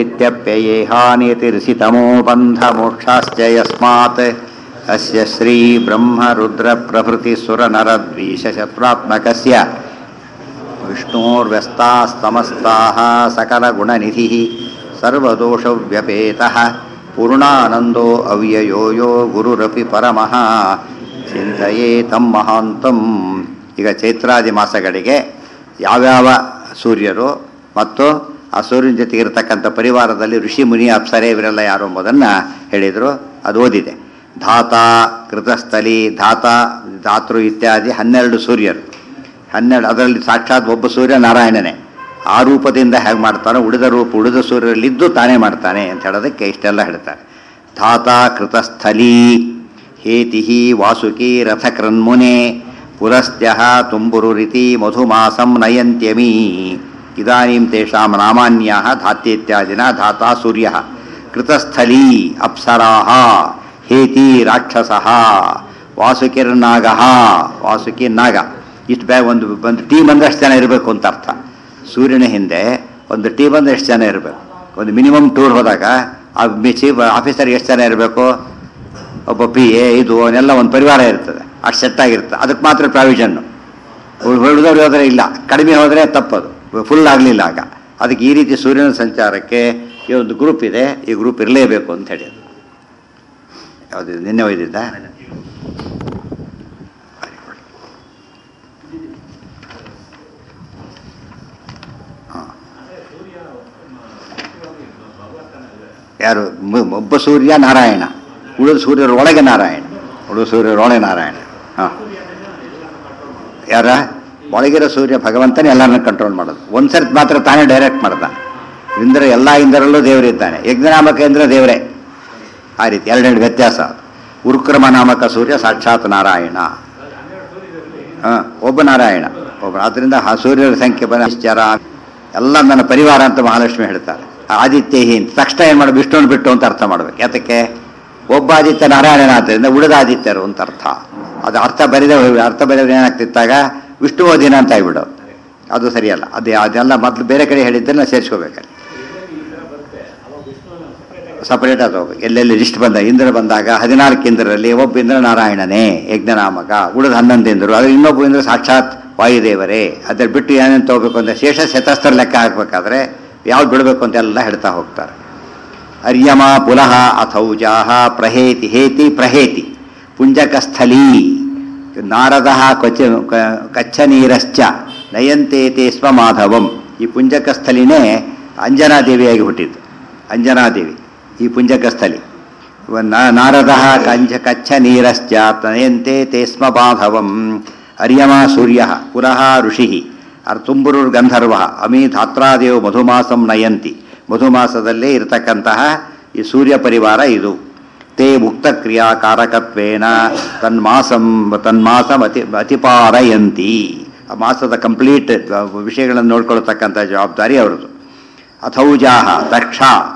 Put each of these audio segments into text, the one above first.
नित्यप्ययेहानितिर्षितमो बन्धमोक्षाश्च यस्मात् अस्य श्रीब्रह्मरुद्रप्रभृतिसुरनरद्वीषशत्रात्मकस्य विष्णोर्व्यस्तास्तमस्ताः सकलगुणनिधिः सर्वदोषव्यपेतः पूर्णानन्दो अव्ययो यो ಗುರುರಪಿ ಪರಮಃ ಚಿಂತೆಯೇ ತಮ್ಮ ಮಹಾಂತಂ ಈಗ ಚೈತ್ರಾದಿ ಮಾಸಗಳಿಗೆ ಯಾವ್ಯಾವ ಸೂರ್ಯರು ಮತ್ತು ಆ ಸೂರ್ಯನ ಜೊತೆಗೆ ಇರತಕ್ಕಂಥ ಪರಿವಾರದಲ್ಲಿ ಋಷಿ ಮುನಿ ಅಪ್ಸರೆ ಇವರೆಲ್ಲ ಯಾರು ಎಂಬುದನ್ನು ಹೇಳಿದರು ಅದು ಓದಿದೆ ಧಾತ ಕೃತಸ್ಥಲಿ ಧಾತ ಧಾತೃ ಇತ್ಯಾದಿ ಹನ್ನೆರಡು ಸೂರ್ಯರು ಹನ್ನೆರಡು ಅದರಲ್ಲಿ ಸಾಕ್ಷಾತ್ ಒಬ್ಬ ಸೂರ್ಯ ನಾರಾಯಣನೇ ಆ ರೂಪದಿಂದ ಹೇಗೆ ಮಾಡ್ತಾನೋ ಉಳಿದ ರೂಪ ಉಳಿದ ಸೂರ್ಯರಲ್ಲಿದ್ದು ತಾನೇ ಮಾಡ್ತಾನೆ ಅಂತ ಹೇಳೋದಕ್ಕೆ ಇಷ್ಟೆಲ್ಲ ಹೇಳ್ತಾರೆ ಧಾತ ಕೃತಸ್ಥಲಿ ಹೇತಿ ವಾಸುಕಿ ರಥಕೃನ್ಮುನೆ ಪುರಸ್ತ್ಯ ತುಂಬುರುರಿತಿ ಮಧುಮಾಸಂ ನಯಂತ್ಯಮಿ ಇದಾನೀಂ ತೇಷಾಂ ನಾಮಾನ್ಯಾಹ ಧಾತ್ಯೇತ್ಯಾದಿನ ಧಾತಾ ಸೂರ್ಯ ಕೃತಸ್ಥಲಿ ಅಪ್ಸರಾಹ ಹೇತಿ ರಾಕ್ಷಸಃ ವಾಸುಕಿರ್ನಾಗ ವಾಸುಕಿ ನಾಗ ಇಷ್ಟು ಬ್ಯಾ ಒಂದು ಒಂದು ಟೀಮ್ ಅಂದ್ರೆ ಎಷ್ಟು ಜನ ಇರಬೇಕು ಅಂತ ಅರ್ಥ ಸೂರ್ಯನ ಹಿಂದೆ ಒಂದು ಟೀಮ್ ಅಂದ್ರೆ ಎಷ್ಟು ಜನ ಇರಬೇಕು ಒಂದು ಮಿನಿಮಮ್ ಟೂರ್ ಹೋದಾಗ ಆ ಚೀಫ್ ಆಫೀಸರ್ ಎಷ್ಟು ಜನ ಇರಬೇಕು ಒಬ್ಬ ಪಿ ಎ ಇದು ಅವನ್ನೆಲ್ಲ ಒಂದು ಪರಿವಾರ ಇರ್ತದೆ ಅಷ್ಟು ಸೆಟ್ ಆಗಿರ್ತದೆ ಅದಕ್ಕೆ ಮಾತ್ರ ಪ್ರಾವಿಷನ್ನು ಉಳಿದವ್ರು ಹೋದರೆ ಇಲ್ಲ ಕಡಿಮೆ ಹೋದರೆ ತಪ್ಪದು ಫುಲ್ ಆಗಲಿಲ್ಲ ಆಗ ಅದಕ್ಕೆ ಈ ರೀತಿ ಸೂರ್ಯನ ಸಂಚಾರಕ್ಕೆ ಈ ಒಂದು ಗ್ರೂಪ್ ಇದೆ ಈ ಗ್ರೂಪ್ ಇರಲೇಬೇಕು ಅಂತ ಹೇಳಿ ಅದು ಯಾವುದು ನಿನ್ನೆ ಒಯ್ದಿದ್ದ ಯಾರು ಮ- ಒಬ್ಬ ಸೂರ್ಯ ನಾರಾಯಣ ಉಳಿದ ಸೂರ್ಯರ ಒಳಗೆ ನಾರಾಯಣ ಉಳಿದ ಸೂರ್ಯರ ಒಳಗೆ ನಾರಾಯಣ ಹಾಂ ಯಾರ ಒಳಗಿರೋ ಸೂರ್ಯ ಭಗವಂತನೇ ಎಲ್ಲರನ್ನ ಕಂಟ್ರೋಲ್ ಮಾಡೋದು ಒಂದ್ಸರ್ತಿ ಮಾತ್ರ ತಾನೇ ಡೈರೆಕ್ಟ್ ಮಾಡ್ತಾನೆ ಇಂದ್ರ ಎಲ್ಲ ಇಂದ್ರಲ್ಲೂ ದೇವರಿದ್ದಾನೆ ಯಜ್ಞನಾಮಕ ಇಂದ್ರ ದೇವರೇ ಆ ರೀತಿ ಎರಡೆರಡು ವ್ಯತ್ಯಾಸ ಉರುಕ್ರಮ ನಾಮಕ ಸೂರ್ಯ ಸಾಕ್ಷಾತ್ ನಾರಾಯಣ ಹಾಂ ಒಬ್ಬ ನಾರಾಯಣ ಒಬ್ಬ ಆದ್ದರಿಂದ ಆ ಸೂರ್ಯರ ಸಂಖ್ಯೆ ಬನಶ್ಚರ ಎಲ್ಲ ನನ್ನ ಪರಿವಾರ ಅಂತ ಮಹಾಲಕ್ಷ್ಮಿ ಹೇಳ್ತಾರೆ ಆದಿತ್ಯ ಹಿಂದ್ ತಕ್ಷಣ ಏನು ಮಾಡಿ ವಿಷ್ಣುವನ್ನು ಬಿಟ್ಟು ಅಂತ ಅರ್ಥ ಮಾಡ್ಬೇಕು ಯಾತಕ್ಕೆ ಒಬ್ಬ ಆದಿತ್ಯ ನಾರಾಯಣನ ಆದ್ದರಿಂದ ಉಳಿದ ಆದಿತ್ಯರು ಅಂತ ಅರ್ಥ ಅದು ಅರ್ಥ ಬರೆದ ಅರ್ಥ ಬರೆದ್ರೆ ಏನಾಗ್ತಿತ್ತಾಗ ವಿಷ್ಣು ದಿನ ಅಂತ ಆಗ್ಬಿಡೋದು ಅದು ಸರಿಯಲ್ಲ ಅದೇ ಅದೆಲ್ಲ ಮೊದಲು ಬೇರೆ ಕಡೆ ಹೇಳಿದ್ದನ್ನ ಸೇರಿಸ್ಕೋಬೇಕಲ್ಲಿ ಸಪರೇಟ್ ಆಗಿ ಹೋಗ್ಬೇಕು ಎಲ್ಲೆಲ್ಲಿ ಲಿಸ್ಟ್ ಬಂದ ಇಂದ್ರ ಬಂದಾಗ ಹದಿನಾಲ್ಕು ಇಂದ್ರರಲ್ಲಿ ಒಬ್ಬ ಇಂದ್ರ ನಾರಾಯಣನೇ ಯಜ್ಞನಾಮಕ ಉಳಿದ ಹನ್ನೊಂದು ಇಂದ್ರು ಅದ್ರ ಇನ್ನೊಬ್ಬ ಇಂದ್ರ ಸಾಕ್ಷಾತ್ ವಾಯುದೇವರೇ ಅದ್ರ ಬಿಟ್ಟು ಏನೇನು ತಗೋಬೇಕು ಅಂತ ಶೇಷ ಶತಸ್ತ್ರ ಲೆಕ್ಕ ಹಾಕ್ಬೇಕಾದ್ರೆ ಯಾವ್ದು ಬಿಡಬೇಕು ಅಂತೆಲ್ಲ ಹೇಳ್ತಾ ಹೋಗ್ತಾರೆ ಅರ್ಯಮ ಪುಲಹ ಅಥೌಜಾಹ ಪ್ರಹೇತಿ ಹೇತಿ ಪ್ರಹೇತಿ ಪುಂಜಕಸ್ಥಲೀ ನಾರದ ಕೊಚ್ಚ ಕಚ್ಚನೀರಶ್ಚ ನಯಂತೇತೆ ಸ್ವ ಮಾಧವಂ ಈ ಪುಂಜಕಸ್ಥಲಿನೇ ಅಂಜನಾದೇವಿಯಾಗಿ ಹುಟ್ಟಿದ್ದು ಅಂಜನಾದೇವಿ ಈ ಪುಂಜಕಸ್ಥಲಿ ನ- ನಾರದ ಕಂಚ ಕಚ್ಚ ನೀರಶ್ಚ ನಯಂತೆ ತೇ ಸ್ಮ ಬಾಧವಂ ಅರ್ಯಮ ಸೂರ್ಯ ಪುರಃ ಋಷಿ ಅರ್ತುಂಬುರುರ್ ಗಂಧರ್ವ ಅಮಿ ಧಾತ್ರಾದೇವ್ ಮಧುಮಾಸಂ ನಯಂತಿ ಮಧುಮಾಸದಲ್ಲೇ ಇರತಕ್ಕಂತಹ ಈ ಸೂರ್ಯ ಪರಿವಾರ ಇದು ತೇ ಮುಕ್ತ ಕ್ರಿಯಾಕಾರಕತ್ವೇನ ತನ್ಮಾಸಂ ತನ್ಮಾಸಂ ಅತಿ ಅತಿಪಾರಯಂತಿ ಆ ಮಾಸದ ಕಂಪ್ಲೀಟ್ ವಿಷಯಗಳನ್ನು ನೋಡ್ಕೊಳ್ತಕ್ಕಂಥ ಜವಾಬ್ದಾರಿ ಅವರದು ಅಥೌಜಾಹ ದಕ್ಷ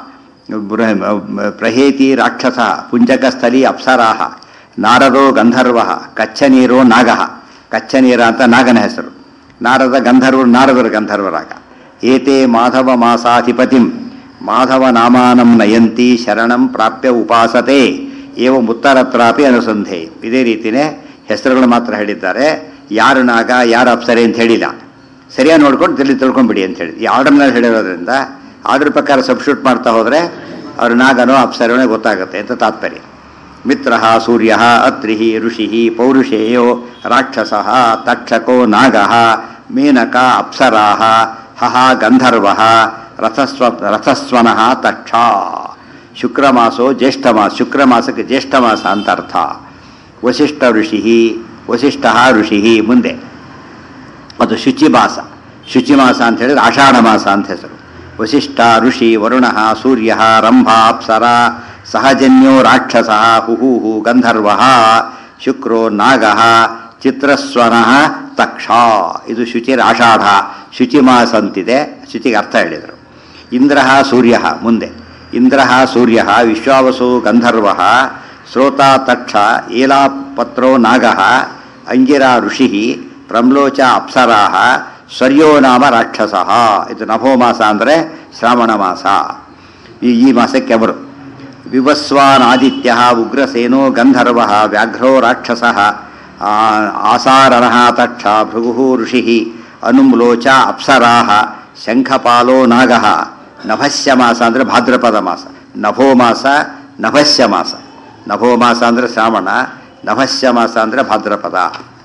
ಬೃ- ಪ್ರಹೇತಿ ರಾಕ್ಷಸ ಪುಂಜಕಸ್ಥಲಿ ಅಪ್ಸರಾಹ ನಾರದೋ ಗಂಧರ್ವ ಕಚ್ಚನೀರೋ ನಾಗ ಕಚ್ಚನೀರ ಅಂತ ನಾಗನ ಹೆಸರು ನಾರದ ಗಂಧರ್ವರು ನಾರದರು ಗಂಧರ್ವರಾಗ ಏತೆ ಮಾಧವ ಮಾಸಾಧಿಪತಿಂ ಮಾಧವ ನಾಮಾನಂ ನಯಂತಿ ಶರಣಂ ಪ್ರಾಪ್ಯ ಉಪಾಸತೆ ಏವ ಮುತ್ತರತ್ರಾಪಿ ಅನುಸಂಧೆ ಇದೇ ರೀತಿನೇ ಹೆಸರುಗಳು ಮಾತ್ರ ಹೇಳಿದ್ದಾರೆ ಯಾರು ನಾಗ ಯಾರು ಅಪ್ಸರೆ ಅಂತ ಹೇಳಿಲ್ಲ ಸರಿಯಾಗಿ ನೋಡ್ಕೊಂಡು ತಿಳಿ ತಿಳ್ಕೊಂಬಿಡಿ ಅಂತ ಹೇಳಿ ಈ ಆರ್ಡರ್ನಲ್ಲಿ ಹೇಳಿರೋದ್ರಿಂದ ಆರ್ಡರ್ ಪ್ರಕಾರ ಸಬ್ಸ್ಟ್ಯೂಟ್ ಮಾಡ್ತಾ ಹೋದರೆ ಅವ್ರ ನಾಗನೋ ಅಪ್ಸರನೋ ಗೊತ್ತಾಗುತ್ತೆ ಅಂತ ತಾತ್ಪರ್ಯ ಮಿತ್ರ ಸೂರ್ಯ ಅತ್ರಿ ಋಷಿ ಪೌರುಷೇಯೋ ರಾಕ್ಷಸ ತಕ್ಷಕೋ ನಾಗ ಮೇನಕ ಅಪ್ಸರಾ ಹಹ ಗಂಧರ್ವ ರಥಸ್ವ ರಥಸ್ವನಃ ತಕ್ಷ ಶುಕ್ರಮಾಸೋ ಜ್ಯೇಷ್ಠ ಮಾಸ ಶುಕ್ರಮಾಸಕ್ಕೆ ಜ್ಯೇಷ್ಠ ಮಾಸ ಅಂತ ಅರ್ಥ ವಸಿಷ್ಠ ಋಷಿ ವಸಿಷ್ಠ ಋಷಿ ಮುಂದೆ ಅದು ಶುಚಿಮಾಸ ಶುಚಿಮಾಸ ಅಂತ ಹೇಳಿದ್ರೆ ಆಷಾಢ ಮಾಸ ಅಂತ ಹೆಸರು ವಸಿಷ್ಠ ಋಷಿ ವರುಣ ಸೂರ್ಯ ರಂಭ ಅಪ್ಸರ ಸಹಜನ್ಯೋ ರಾಕ್ಷಸ ಹುಹೂಹು ಗಂಧರ್ವ ಶುಕ್ರೋ ನಾಗ ಚಿತ್ರಸ್ವನ ತಕ್ಷ ಇದು ಶುಚಿರ ಆಷಾಢ ಶುಚಿಮಾಸ ಅಂತಿದೆ ಶುಚಿಗೆ ಅರ್ಥ ಹೇಳಿದರು ಇಂದ್ರ ಸೂರ್ಯ ಮುಂದೆ ಇಂದ್ರ ಸೂರ್ಯ ವಿಶ್ವಾವಸು ಗಂಧರ್ವ ಶ್ರೋತ ತಕ್ಷ ಏಲಾಪತ್ರೋ ನಾಗ ಅಂಗಿರಾ ಋಷಿ ಪ್ರಮ್ಲೋಚ ಅಪ್ಸರಾ ಸ್ವರ್ಯೋ ನಾಮ ರಾಕ್ಷಸ ಇದು ನಭೋ ಮಾಸ ಅಂದರೆ ಶ್ರಾವಣ ಮಾಸ ಈ ಈ ಮಾಸಕ್ಕೆ ಅವರು ವಿವಸ್ವಾನಾದಿತ್ಯ ಉಗ್ರಸೇನೋ ಗಂಧರ್ವ ವ್ಯಾಘ್ರೋ ರಾಕ್ಷಸ ಆಸಾರಣ ತಕ್ಷ ಭೃಗು ಋಷಿ ಅನುಮ್ಲೋಚ ಅಪ್ಸರಾ ಶಂಖಪಾಲೋ ನಾಗ ನಭಸ್ಯ ಮಾಸ ಅಂದರೆ ಭಾದ್ರಪದ ಮಾಸ ನಭೋ ಮಾಸ ನಭಸ್ಯ ಮಾಸ ನಭೋ ಮಾಸ ಅಂದರೆ ಶ್ರಾವಣ ನಭಸ್ಯ ಮಾಸ ಅಂದರೆ ಭಾದ್ರಪದ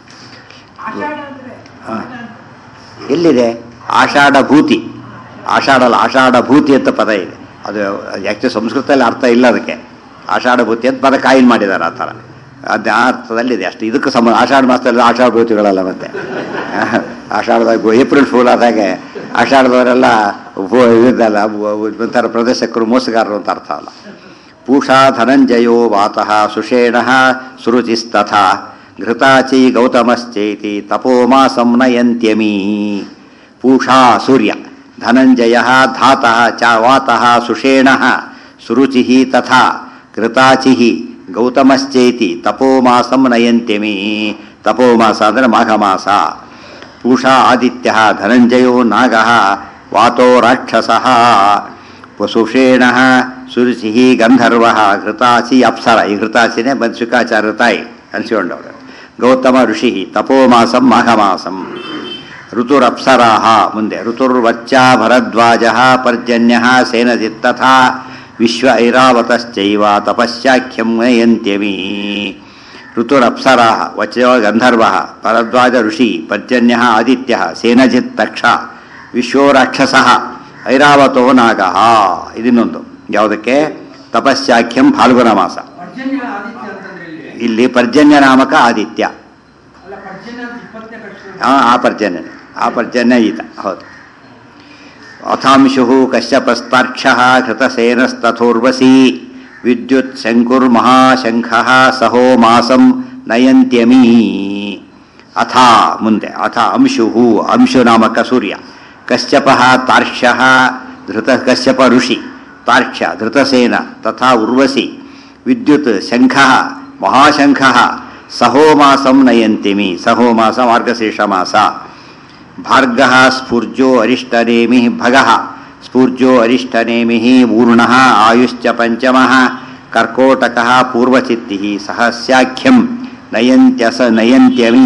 ಹಾ. ಎಲ್ಲಿದೆ ಆಷಾಢ ಭೂತಿ ಆಷಾಢ ಅಲ್ಲ ಆಷಾಢ ಭೂತಿ ಅಂತ ಪದ ಇದೆ ಅದು ಆ್ಯಕ್ಚುಲಿ ಸಂಸ್ಕೃತದಲ್ಲಿ ಅರ್ಥ ಇಲ್ಲ ಅದಕ್ಕೆ ಆಷಾಢ ಭೂತಿ ಅಂತ ಪದ ಕಾಯಿನ್ ಮಾಡಿದ್ದಾರೆ ಆ ಥರ ಅದು ಆ ಅರ್ಥದಲ್ಲಿದೆ ಅಷ್ಟು ಇದಕ್ಕೆ ಸಂಬಂಧ ಆಷಾಢ ಮಾಸದಲ್ಲಿ ಆಷಾಢ ಭೂತಿಗಳಲ್ಲ ಮತ್ತೆ ಆಷಾಢದಾಗ ಏಪ್ರಿಲ್ ಫೂಲ್ ಆದಾಗೆ ಆಷಾಢದವರೆಲ್ಲ ಉಪ- ಇದಿದ್ದಲ್ಲ ಉ- ಉ- ಒಂಥರ ಪ್ರದೇಶಕರು ಮೋಸಗಾರರು ಅಂತ ಅರ್ಥ ಅಲ್ಲ ಪೂಷಾ ಧನಂಜಯೋ ವಾತಃ ಸುಷೇಣ ಸುರುಚಿಸ್ತಥಾ ಘೃತಾಚಿ ಗೌತಮಶ್ಚೈತಿ ತಪೋಮಾ ಸಂನಯಂತ್ಯಮೀ ಪೂಷಾ ಸೂರ್ಯ ಧನಂಜಯ ಧಾತಃ ಚ ವಾತಃ ಸುಷೇಣ ಸುರುಚಿ ತಥಾ ಘೃತಾಚಿ ಗೌತಮಶ್ಚೈತಿ ತಪೋಮಾಸಂ ನಯಂತ್ಯಮಿ ತಪೋಮಾಸ ಅಂದರೆ ಮಾಘ ಮಾಸ ಪೂಷಾ ಆದಿತ್ಯ ಧನಂಜಯೋ ನಾಗ ವಾತೋ ರಾಕ್ಷಸ ವಸುಷೇಣ ಸುರುಚಿ ಗಂಧರ್ವ ಘೃತಾಚಿ ಅಪ್ಸರ ಈ ಘೃತಾಚಿನೇ ಬಂದು ಶುಕಾಚಾರ್ಯ ತಾಯಿ ಅನ್ಸಿಕೊಂಡವರು ಗೌತಮ ಋಷಿ ತಪೋಮಾಸಂ ಮಾಘಮಾಸಂ ಋತುರಪ್ಸರಾ ಮುಂದೆ ಋತುರ್ವಚ್ಚ ಭರದ್ವಾಜ ಪರ್ಜನ್ಯ ಸೇನಜಿತ್ತಥಾ ವಿಶ್ವ ಐರಾವತಶ್ಚೈವ ತಪಸ್ಯಾಖ್ಯಂ ನಯಂತ್ಯಮಿ ಋತುರಪ್ಸರಾ ವಚೋ ಗಂಧರ್ವ ಭರದ್ವಾಜ ಋಷಿ ಪರ್ಜನ್ಯ ಆದಿತ್ಯ ಸೇನಜಿತ್ ತಕ್ಷ ವಿಶ್ವೋ ರಾಕ್ಷಸ ಐರಾವತೋ ನಾಗ ಇದನ್ನೊಂದು ಯಾವುದಕ್ಕೆ ತಪಸ್ಯಾಖ್ಯಂ ಫಾಲ್ಗುಣ ಮಾಸ ಪರ್ಜನ್ಯ ಆದಿತ್ಯ ಅಂತಂದ್ರೆ ಇಲ್ಲಿ ಇಲ್ಲಿ ಪರ್ಜನ್ಯ ನಾಮಕ ಆದಿತ್ಯ ಅಲ್ಲ ಪರ್ಜನ್ಯ ಅಂತ ಇಪ್ಪತ್ತನೇ ಕಕ್ಷೆ ಆ ಆ ಪರ್ಜನ್ಯ ಆ ಪರ್ಜನ್ಯ ಈತ ಹೌದು ಅಥಾಂಶು ಕಶ್ಯಪಸ್ತಾಕ್ಷ ಘೃತಸೇನಸ್ತಥೋರ್ವಸಿ ವಿದ್ಯುತ್ ಶಂಕುರ್ಮಹಾಶಂಖ ಸಹೋ ಮಾಸಂ ನಯಂತ್ಯಮೀ ಅಥ ಮುಂದೆ ಅಥ ಅಂಶು ಅಂಶು ನಾಮಕ ಸೂರ್ಯ ಕಶ್ಯಪ ತಾರ್ಕ್ಷ್ಯ ಧೃತ ಕಶ್ಯಪ ಋಷಿ ತಾರ್ಕ್ಷ್ಯ ಧೃತಸೇನ ತಥಾ ಉರ್ವಸಿ ವಿದ್ಯುತ್ ಶಂಖ ಮಹಾಶಂಖ ಸಹೋಮಾಸಂ ನಯಂತಿಮಿ ಸಹೋಮಾಸ ಮಾರ್ಗಶೀರ್ಷ ಮಾಸ ಭಾರ್ಗ ಸ್ಫೂರ್ಜೋ ಅರಿಷ್ಟನೇಮಿ ಭಗ ಸ್ಫೂರ್ಜೋ ಅರಿಷ್ಟನೇಮಿ ಊರ್ಣ ಆಯುಶ್ಚ ಪಂಚಮ ಕರ್ಕೋಟಕ ಪೂರ್ವಚಿತ್ತಿ ಸಹಸ್ಯಾಖ್ಯಂ ನಯಂತ್ಯಸ ನಯಂತ್ಯಮಿ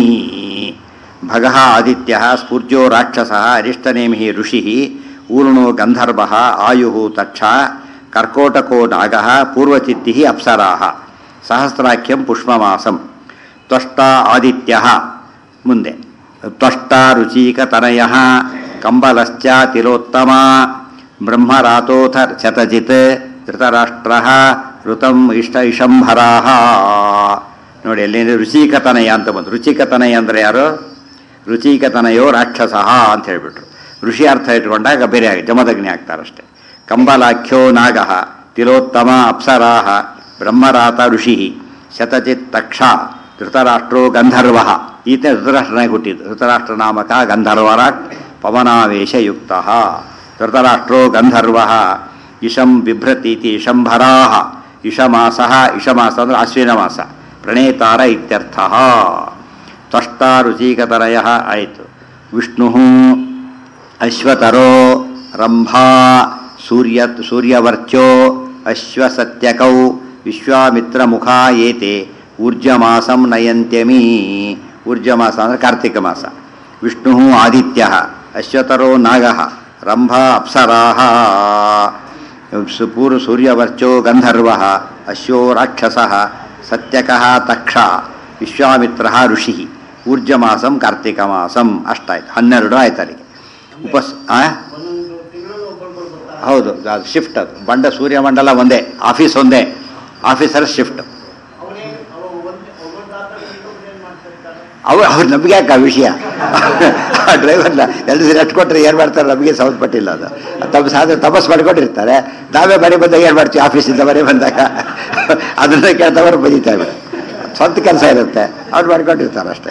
ಭಗ ಆದಿತ್ಯ ಸ್ಫೂರ್ಜೋ ರಾಕ್ಷಸ ಅರಿಷ್ಟನೇಮಿ ಋಷಿ ಊರ್ಣೋ ಗಂಧರ್ವ ಆಯು ತಕ್ಷ ಕರ್ಕೋಟಕೋ ನಾಗ ಪೂರ್ವಚಿತ್ತಿ ಅಪ್ಸರಾ ಸಹಸ್ರಾಖ್ಯಂ ಪುಷ್ಪಮಾಸಂ ತ್ವಷ್ಟ ಆದಿತ್ಯ ಮುಂದೆ ತ್ವಷ್ಟ ರುಚೀಕತನಯ ಕಂಬಲಶ್ಚ ತಿಲೋತ್ತಮ ಬ್ರಹ್ಮರಾತೋಥ ಶತಜಿತ್ ಧೃತರಾಷ್ಟ್ರ ಋತಂ ಇಷ್ಟ ಇಷಂಭರಾ ನೋಡಿ ಅಲ್ಲಿ ರುಚೀಕತನಯ ಅಂತ ಬಂತು ರುಚಿಕತನಯ ಅಂದರೆ ಯಾರು ರುಚೀಕತನಯೋ ರಾಕ್ಷಸ ಅಂತ ಹೇಳ್ಬಿಟ್ರು ಋಷಿ ಅರ್ಥ ಇಟ್ಕೊಂಡಾಗ ಬೇರೆ ಆಗಿ ಜಮದಗ್ನಿ ಆಗ್ತಾರಷ್ಟೆ ಕಂಬಲಾಖ್ಯೋ ನಾಗ ತಿಲೋತ್ತಮ ಅಪ್ಸರಾ ಬ್ರಹ್ಮರಾತ ಋಷಿ ಶತಚಿತ್ ತಕ್ಷ ಧೃತರಾಷ್ಟ್ರೋ ಗಂಧರ್ವ ಈತ ಧೃತರಾಷ್ಟ್ರನಾಗಿ ಹುಟ್ಟಿದ್ದು ಧೃತರಾಷ್ಟ್ರ ನಾಮಕ ಗಂಧರ್ವರಾಟ್ ಪವನಾವೇಶಯುಕ್ತ ಧೃತರಾಷ್ಟ್ರೋ ಗಂಧರ್ವ ಇಶಂ ಬಿಭ್ರತೀತಿ ಇಶಂಭರಾ ಇಶಮಾಸ ಇಶಮಾಸ ಅಂದ್ರೆ ಆಶ್ವಿನ ಮಾಸ ಪ್ರಣೇತಾರ ಇತ್ಯರ್ಥ ತ್ವಷ್ಟ ರುಚೀಕತರಯ ಆಯಿತು ವಿಷ್ಣು ಅಶ್ವತರೋ ರಂಭಾ ಸೂರ್ಯ ಸೂರ್ಯವರ್ಚೋ ಅಶ್ವಸತ್ಯಕೌ ವಿಶ್ವಾಮಿತ್ರಮುಖ ಏತೆ ಊರ್ಜಮಾಸಂ ನಯಂತ್ಯಮಿ ಊರ್ಜಮಾಸ ಅಂದರೆ ಕಾರ್ತಿಕ ಮಾಸ ವಿಷ್ಣು ಆದಿತ್ಯ ಅಶ್ವತರೋ ನಾಗ ರಂಭಾ ಅಪ್ಸರಾ ಪೂರ್ವ ಸೂರ್ಯವರ್ಚೋ ಗಂಧರ್ವ ಅಶ್ವೋ ರಾಕ್ಷಸ ಸತ್ಯಕ ತಕ್ಷ ವಿಶ್ವಾಮಿತ್ರ ಋಷಿ ಊರ್ಜಮಾಸಂ ಕಾರ್ತಿಕ ಮಾಸಂ ಅಷ್ಟಾಯ್ತು ಹನ್ನೆರಡು ಆಯ್ತು ಅಲ್ಲಿಗೆ ಉಪಸ್ ಆ? ಹೌದು ಅದು ಶಿಫ್ಟ್ ಅದು ಬಂಡ ಸೂರ್ಯಮಂಡಲ ಒಂದೇ ಆಫೀಸ್ ಒಂದೇ ಆಫೀಸರ್ ಶಿಫ್ಟ್ ಅವ್ರು ಅವ್ರು ನಮಗೆ ಯಾಕೆ ಆ ವಿಷಯ ಡ್ರೈವರ್ನ ಎರಡು ದಿನ ಕೊಟ್ಟರೆ ಏನು ಮಾಡ್ತಾರೆ ನಮಗೆ ಸಂಬಂಧಪಟ್ಟಿಲ್ಲ ಅದು ತಮ್ಮ ಸಾಧನೆ ತಪಸ್ ಮಾಡ್ಕೊಂಡಿರ್ತಾರೆ ನಾವೇ ಮನೆ ಬಂದಾಗ ಏನು ಮಾಡ್ತೀವಿ ಆಫೀಸಿಂದ ಮನೆ ಬಂದಾಗ ಅದನ್ನ ಕೇಳ್ದವರು ಬರೀತಾರೆ ಸ್ವಂತ ಕೆಲಸ ಇರುತ್ತೆ ಅವ್ರು ಮಾಡ್ಕೊಂಡಿರ್ತಾರೆ ಅಷ್ಟೇ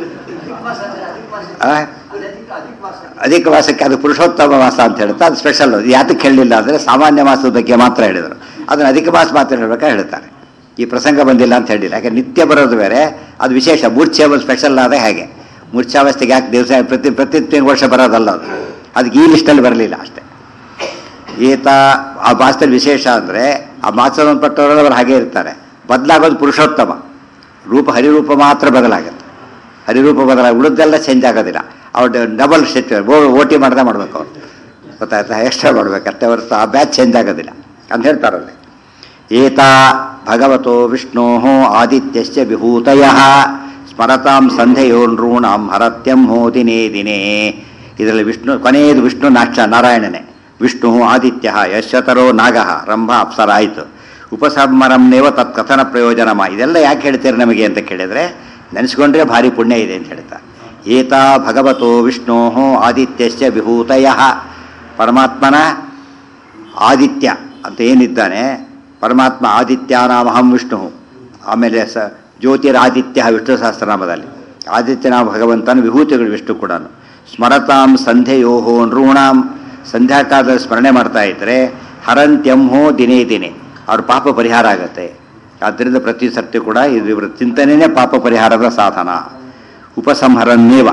ಆ? ಅಧಿಕ ಮಾಸಕ್ಕೆ ಅದು ಪುರುಷೋತ್ತಮ ಮಾಸ ಅಂತ ಹೇಳುತ್ತೆ ಅದು ಸ್ಪೆಷಲ್ ಯಾತಕ್ಕೆ ಹೇಳಲಿಲ್ಲ ಅಂದರೆ ಸಾಮಾನ್ಯ ಮಾಸದ ಬಗ್ಗೆ ಮಾತ್ರ ಹೇಳಿದರು ಅದನ್ನು ಅಧಿಕ ಮಾಸ ಮಾತ್ರ ಹೇಳ್ಬೇಕಾ ಹೇಳ್ತಾರೆ ಈ ಪ್ರಸಂಗ ಬಂದಿಲ್ಲ ಅಂತ ಹೇಳಿಲ್ಲ ಯಾಕೆ ನಿತ್ಯ ಬರೋದು ಬೇರೆ ಅದು ವಿಶೇಷ ಮೂರ್ಛೆ ಒಂದು ಸ್ಪೆಷಲ್ ಆದ ಹಾಗೆ ಮೂರ್ಛಾವಸ್ಥೆಗೆ ಯಾಕೆ ದಿವಸ ಪ್ರತಿ ಪ್ರತಿ ತಿಂಗಳು ವರ್ಷ ಬರೋದಲ್ಲ ಅದು ಅದಕ್ಕೆ ಈ ಲಿಸ್ಟಲ್ಲಿ ಬರಲಿಲ್ಲ ಅಷ್ಟೇ ಈತ ಆ ಮಾಸದಲ್ಲಿ ವಿಶೇಷ ಅಂದರೆ ಆ ಮಾಸ ಸಂಬಂಧಪಟ್ಟವರೆಲ್ಲ ಅವರು ಹಾಗೆ ಇರ್ತಾರೆ ಬದಲಾಗೋದು ಪುರುಷೋತ್ತಮ ರೂಪ ಹರಿರೂಪ ಮಾತ್ರ ಬದಲಾಗುತ್ತೆ ಹರಿರೂಪ ಬದಲಾಗ ಉಳಿದೆಲ್ಲ ಚೇಂಜ್ ಆಗೋದಿಲ್ಲ ಅವ್ರು ಡಬಲ್ ಸೆಟ್ ಓ ಟಿ ಮಾಡ್ದೆ ಮಾಡ್ಬೇಕು ಅವ್ರು ಗೊತ್ತಾಯ್ತಾ ಎಕ್ಸ್ಟ್ರಾ ಮಾಡ್ಬೇಕು ಅಷ್ಟೇ ಹೊರತು ಆ ಬ್ಯಾಚ್ ಚೇಂಜ್ ಆಗೋದಿಲ್ಲ ಅಂತ ಹೇಳ್ತಾರಲ್ಲಿ ಏತಾ ಭಗವತೋ ವಿಷ್ಣೋ ಆದಿತ್ಯಶ್ಚ ವಿಭೂತಯ ಸ್ಮರತಾಂ ಸಂಧೆಯೋ ನೃಣಾಂ ಹರತ್ಯಂ ಹೋ ದಿನೇ ದಿನೇ ಇದರಲ್ಲಿ ವಿಷ್ಣು ಕೊನೆಯದು ವಿಷ್ಣು ನಾಕ್ಷ ನಾರಾಯಣನೇ ವಿಷ್ಣು ಆದಿತ್ಯ ಯಶತರೋ ನಾಗ ರಂಭ ಅಪ್ಸರ ಆಯಿತು ಉಪಸಂಹರಂನೇವ ತತ್ ಕಥನ ಪ್ರಯೋಜನಮ ಇದೆಲ್ಲ ಯಾಕೆ ಹೇಳ್ತೀರಿ ನಮಗೆ ಅಂತ ಕೇಳಿದರೆ ನೆನೆಸ್ಕೊಂಡ್ರೆ ಭಾರಿ ಪುಣ್ಯ ಇದೆ ಅಂತ ಹೇಳ್ತಾರೆ ಏತಾ ಭಗವತೋ ವಿಷ್ಣೋ ಆದಿತ್ಯಶ್ಚ ವಿಭೂತಯ ಪರಮಾತ್ಮನ ಆದಿತ್ಯ ಅಂತ ಏನಿದ್ದಾನೆ ಪರಮಾತ್ಮ ಆದಿತ್ಯನಾಮಹಂ ವಿಷ್ಣು ಆಮೇಲೆ ಸ ಜ್ಯೋತಿರಾದಿತ್ಯ ವಿಷ್ಣು ಸಹಸ್ರನಾಮದಲ್ಲಿ ಆದಿತ್ಯನಾಮ ಭಗವಂತನ ವಿಭೂತಿಗಳು ವಿಷ್ಣು ಕೂಡ ಸ್ಮರತಾಂ ಸಂಧ್ಯೆಯೋಹೋ ನೃಣಾಂ ಸಂಧ್ಯಾಕಾಲದಲ್ಲಿ ಸ್ಮರಣೆ ಮಾಡ್ತಾ ಇದ್ದರೆ ಹರಂತ್ಯಂಹೋ ದಿನೇ ದಿನೇ ಅವ್ರ ಪಾಪ ಪರಿಹಾರ ಆಗುತ್ತೆ ಆದ್ದರಿಂದ ಪ್ರತಿ ಸರ್ತಿ ಕೂಡ ಇದು ಇವರ ಚಿಂತನೆಯೇ ಪಾಪ ಪರಿಹಾರದ ಸಾಧನ ಉಪಸಂಹರನ್ನೇವ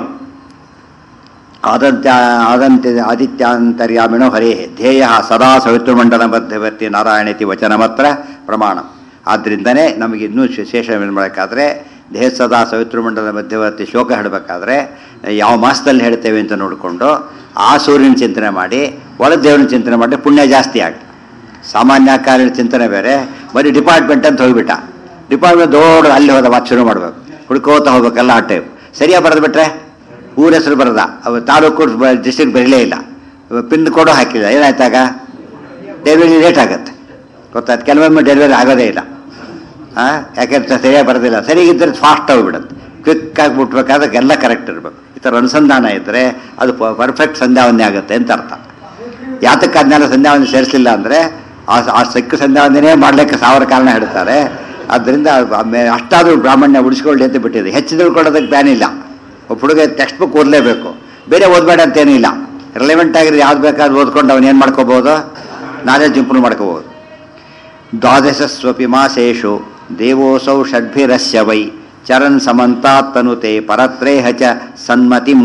ಆದಂತ್ಯ ಆದಂತ್ಯ ಆದಿತ್ಯಾಂತರ್ಯಾಮಿಣೋ ಹರೇ ಧ್ಯೇಯ ಸದಾ ಸವಿತೃಮಂಡಲ ಮಧ್ಯವರ್ತಿ ನಾರಾಯಣತಿ ವಚನ ಮಾತ್ರ ಪ್ರಮಾಣ ಆದ್ದರಿಂದನೇ ನಮಗೆ ಇನ್ನೂ ವಿಶೇಷ ಏನು ಮಾಡಬೇಕಾದ್ರೆ ದೇಹ ಸದಾ ಸವಿತೃಮಂಡಲ ಮಧ್ಯವರ್ತಿ ಶೋಕ ಹೇಳಬೇಕಾದ್ರೆ ಯಾವ ಮಾಸದಲ್ಲಿ ಹೇಳ್ತೇವೆ ಅಂತ ನೋಡಿಕೊಂಡು ಆ ಸೂರ್ಯನ ಚಿಂತನೆ ಮಾಡಿ ಒಳದೇವನ ಚಿಂತನೆ ಮಾಡಿ ಪುಣ್ಯ ಜಾಸ್ತಿ ಆಗ ಸಾಮಾನ್ಯ ಕಾರ್ಯದ ಚಿಂತನೆ ಬೇರೆ ಬರೀ ಡಿಪಾರ್ಟ್ಮೆಂಟ್ ಅಂತ ಹೋಗ್ಬಿಟ್ಟ ಡಿಪಾರ್ಟ್ಮೆಂಟ್ ದೊಡ್ಡ ಅಲ್ಲಿ ಹೋದ ಮಾತು ಶುರು ಮಾಡ್ಬೇಕು ಹುಡ್ಕೋತ ಹೋಗ್ಬೇಕಲ್ಲ ಆ ಟೈಪ್ ಸರಿಯಾಗಿ ಬರೆದು ಬಿಟ್ರೆ ಊರ ಹೆಸರು ಬರದ ಅವ ತಾಲೂಕು ಡಿಸ್ಟ್ರಿಕ್ಟ್ ಬರಲೇ ಇಲ್ಲ ಪಿನ್ ಕೋಡು ಹಾಕಿಲ್ಲ ಏನಾಯ್ತಾಗ ಡೆಲಿವರಿ ಲೇಟ್ ಆಗುತ್ತೆ ಗೊತ್ತಾಯ್ತು ಕೆಲವೊಮ್ಮೆ ಡೆಲಿವರಿ ಆಗೋದೇ ಇಲ್ಲ ಹಾಂ ಯಾಕೆಂದ್ರೆ ಸರಿಯಾಗಿ ಬರೋದಿಲ್ಲ ಸರಿಯಾಗಿದ್ದರೆ ಫಾಸ್ಟ್ ಹೋಗ್ಬಿಡುತ್ತೆ ಕ್ವಿಕ್ ಆಗಿ ಬಿಟ್ಬೇಕಾದ್ರೆ ಎಲ್ಲ ಕರೆಕ್ಟ್ ಇರಬೇಕು ಈ ಥರ ಅನುಸಂಧಾನ ಇದ್ದರೆ ಅದು ಪರ್ಫೆಕ್ಟ್ ಸಂಧ್ಯಾವಂದನೆ ಆಗುತ್ತೆ ಅಂತ ಅರ್ಥ ಯಾತಕ್ಕೆ ಅದನ್ನೆಲ್ಲ ಸಂಧ್ಯಾವಂದನೆ ಸೇರಿಸಲಿಲ್ಲ ಅಂದರೆ ಆ ಆ ಸಿಕ್ಕ ಸಂಧ್ಯಾವಂದನೆ ಮಾಡಲಿಕ್ಕೆ ಸಾವಿರ ಕಾರಣ ಹೇಳ್ತಾರೆ ಆದ್ದರಿಂದ ಅಷ್ಟಾದರೂ ಬ್ರಾಹ್ಮಣ್ಯ ಉಳಿಸ್ಕೊಳ್ಳಿ ಅಂತ ಬಿಟ್ಟಿದೆ ಹೆಚ್ಚು ತಿಳ್ಕೊಳ್ಳೋದಕ್ಕೆ ಬ್ಯಾನ್ ಇಲ್ಲ ಒಬ್ಬ ಹುಡುಗ ಟೆಕ್ಸ್ಟ್ ಬುಕ್ ಓದಲೇಬೇಕು ಬೇರೆ ಓದಬೇಡ ಅಂತೇನಿಲ್ಲ ರಿಲೆವೆಂಟ್ ಆಗಿರೋ ಯಾವ್ದು ಬೇಕಾದ್ರೂ ಓದ್ಕೊಂಡು ಅವನು ಏನು ಮಾಡ್ಕೋಬೋದು ನಾಲೆಜ್ ಇಂಪ್ರೂವ್ ಮಾಡ್ಕೋಬೋದು ದ್ವಾದಶಸ್ವಪಿ ಮಾಸೇಶು ದೇವೋಸೌ ಷಡ್ಭಿರಸ್ಯ ವೈ ಚರನ್ ಸಮಂತಾತ್ತನುತೆ ಪರತ್ರೇಹ ಚ ಸನ್ಮತಿಂ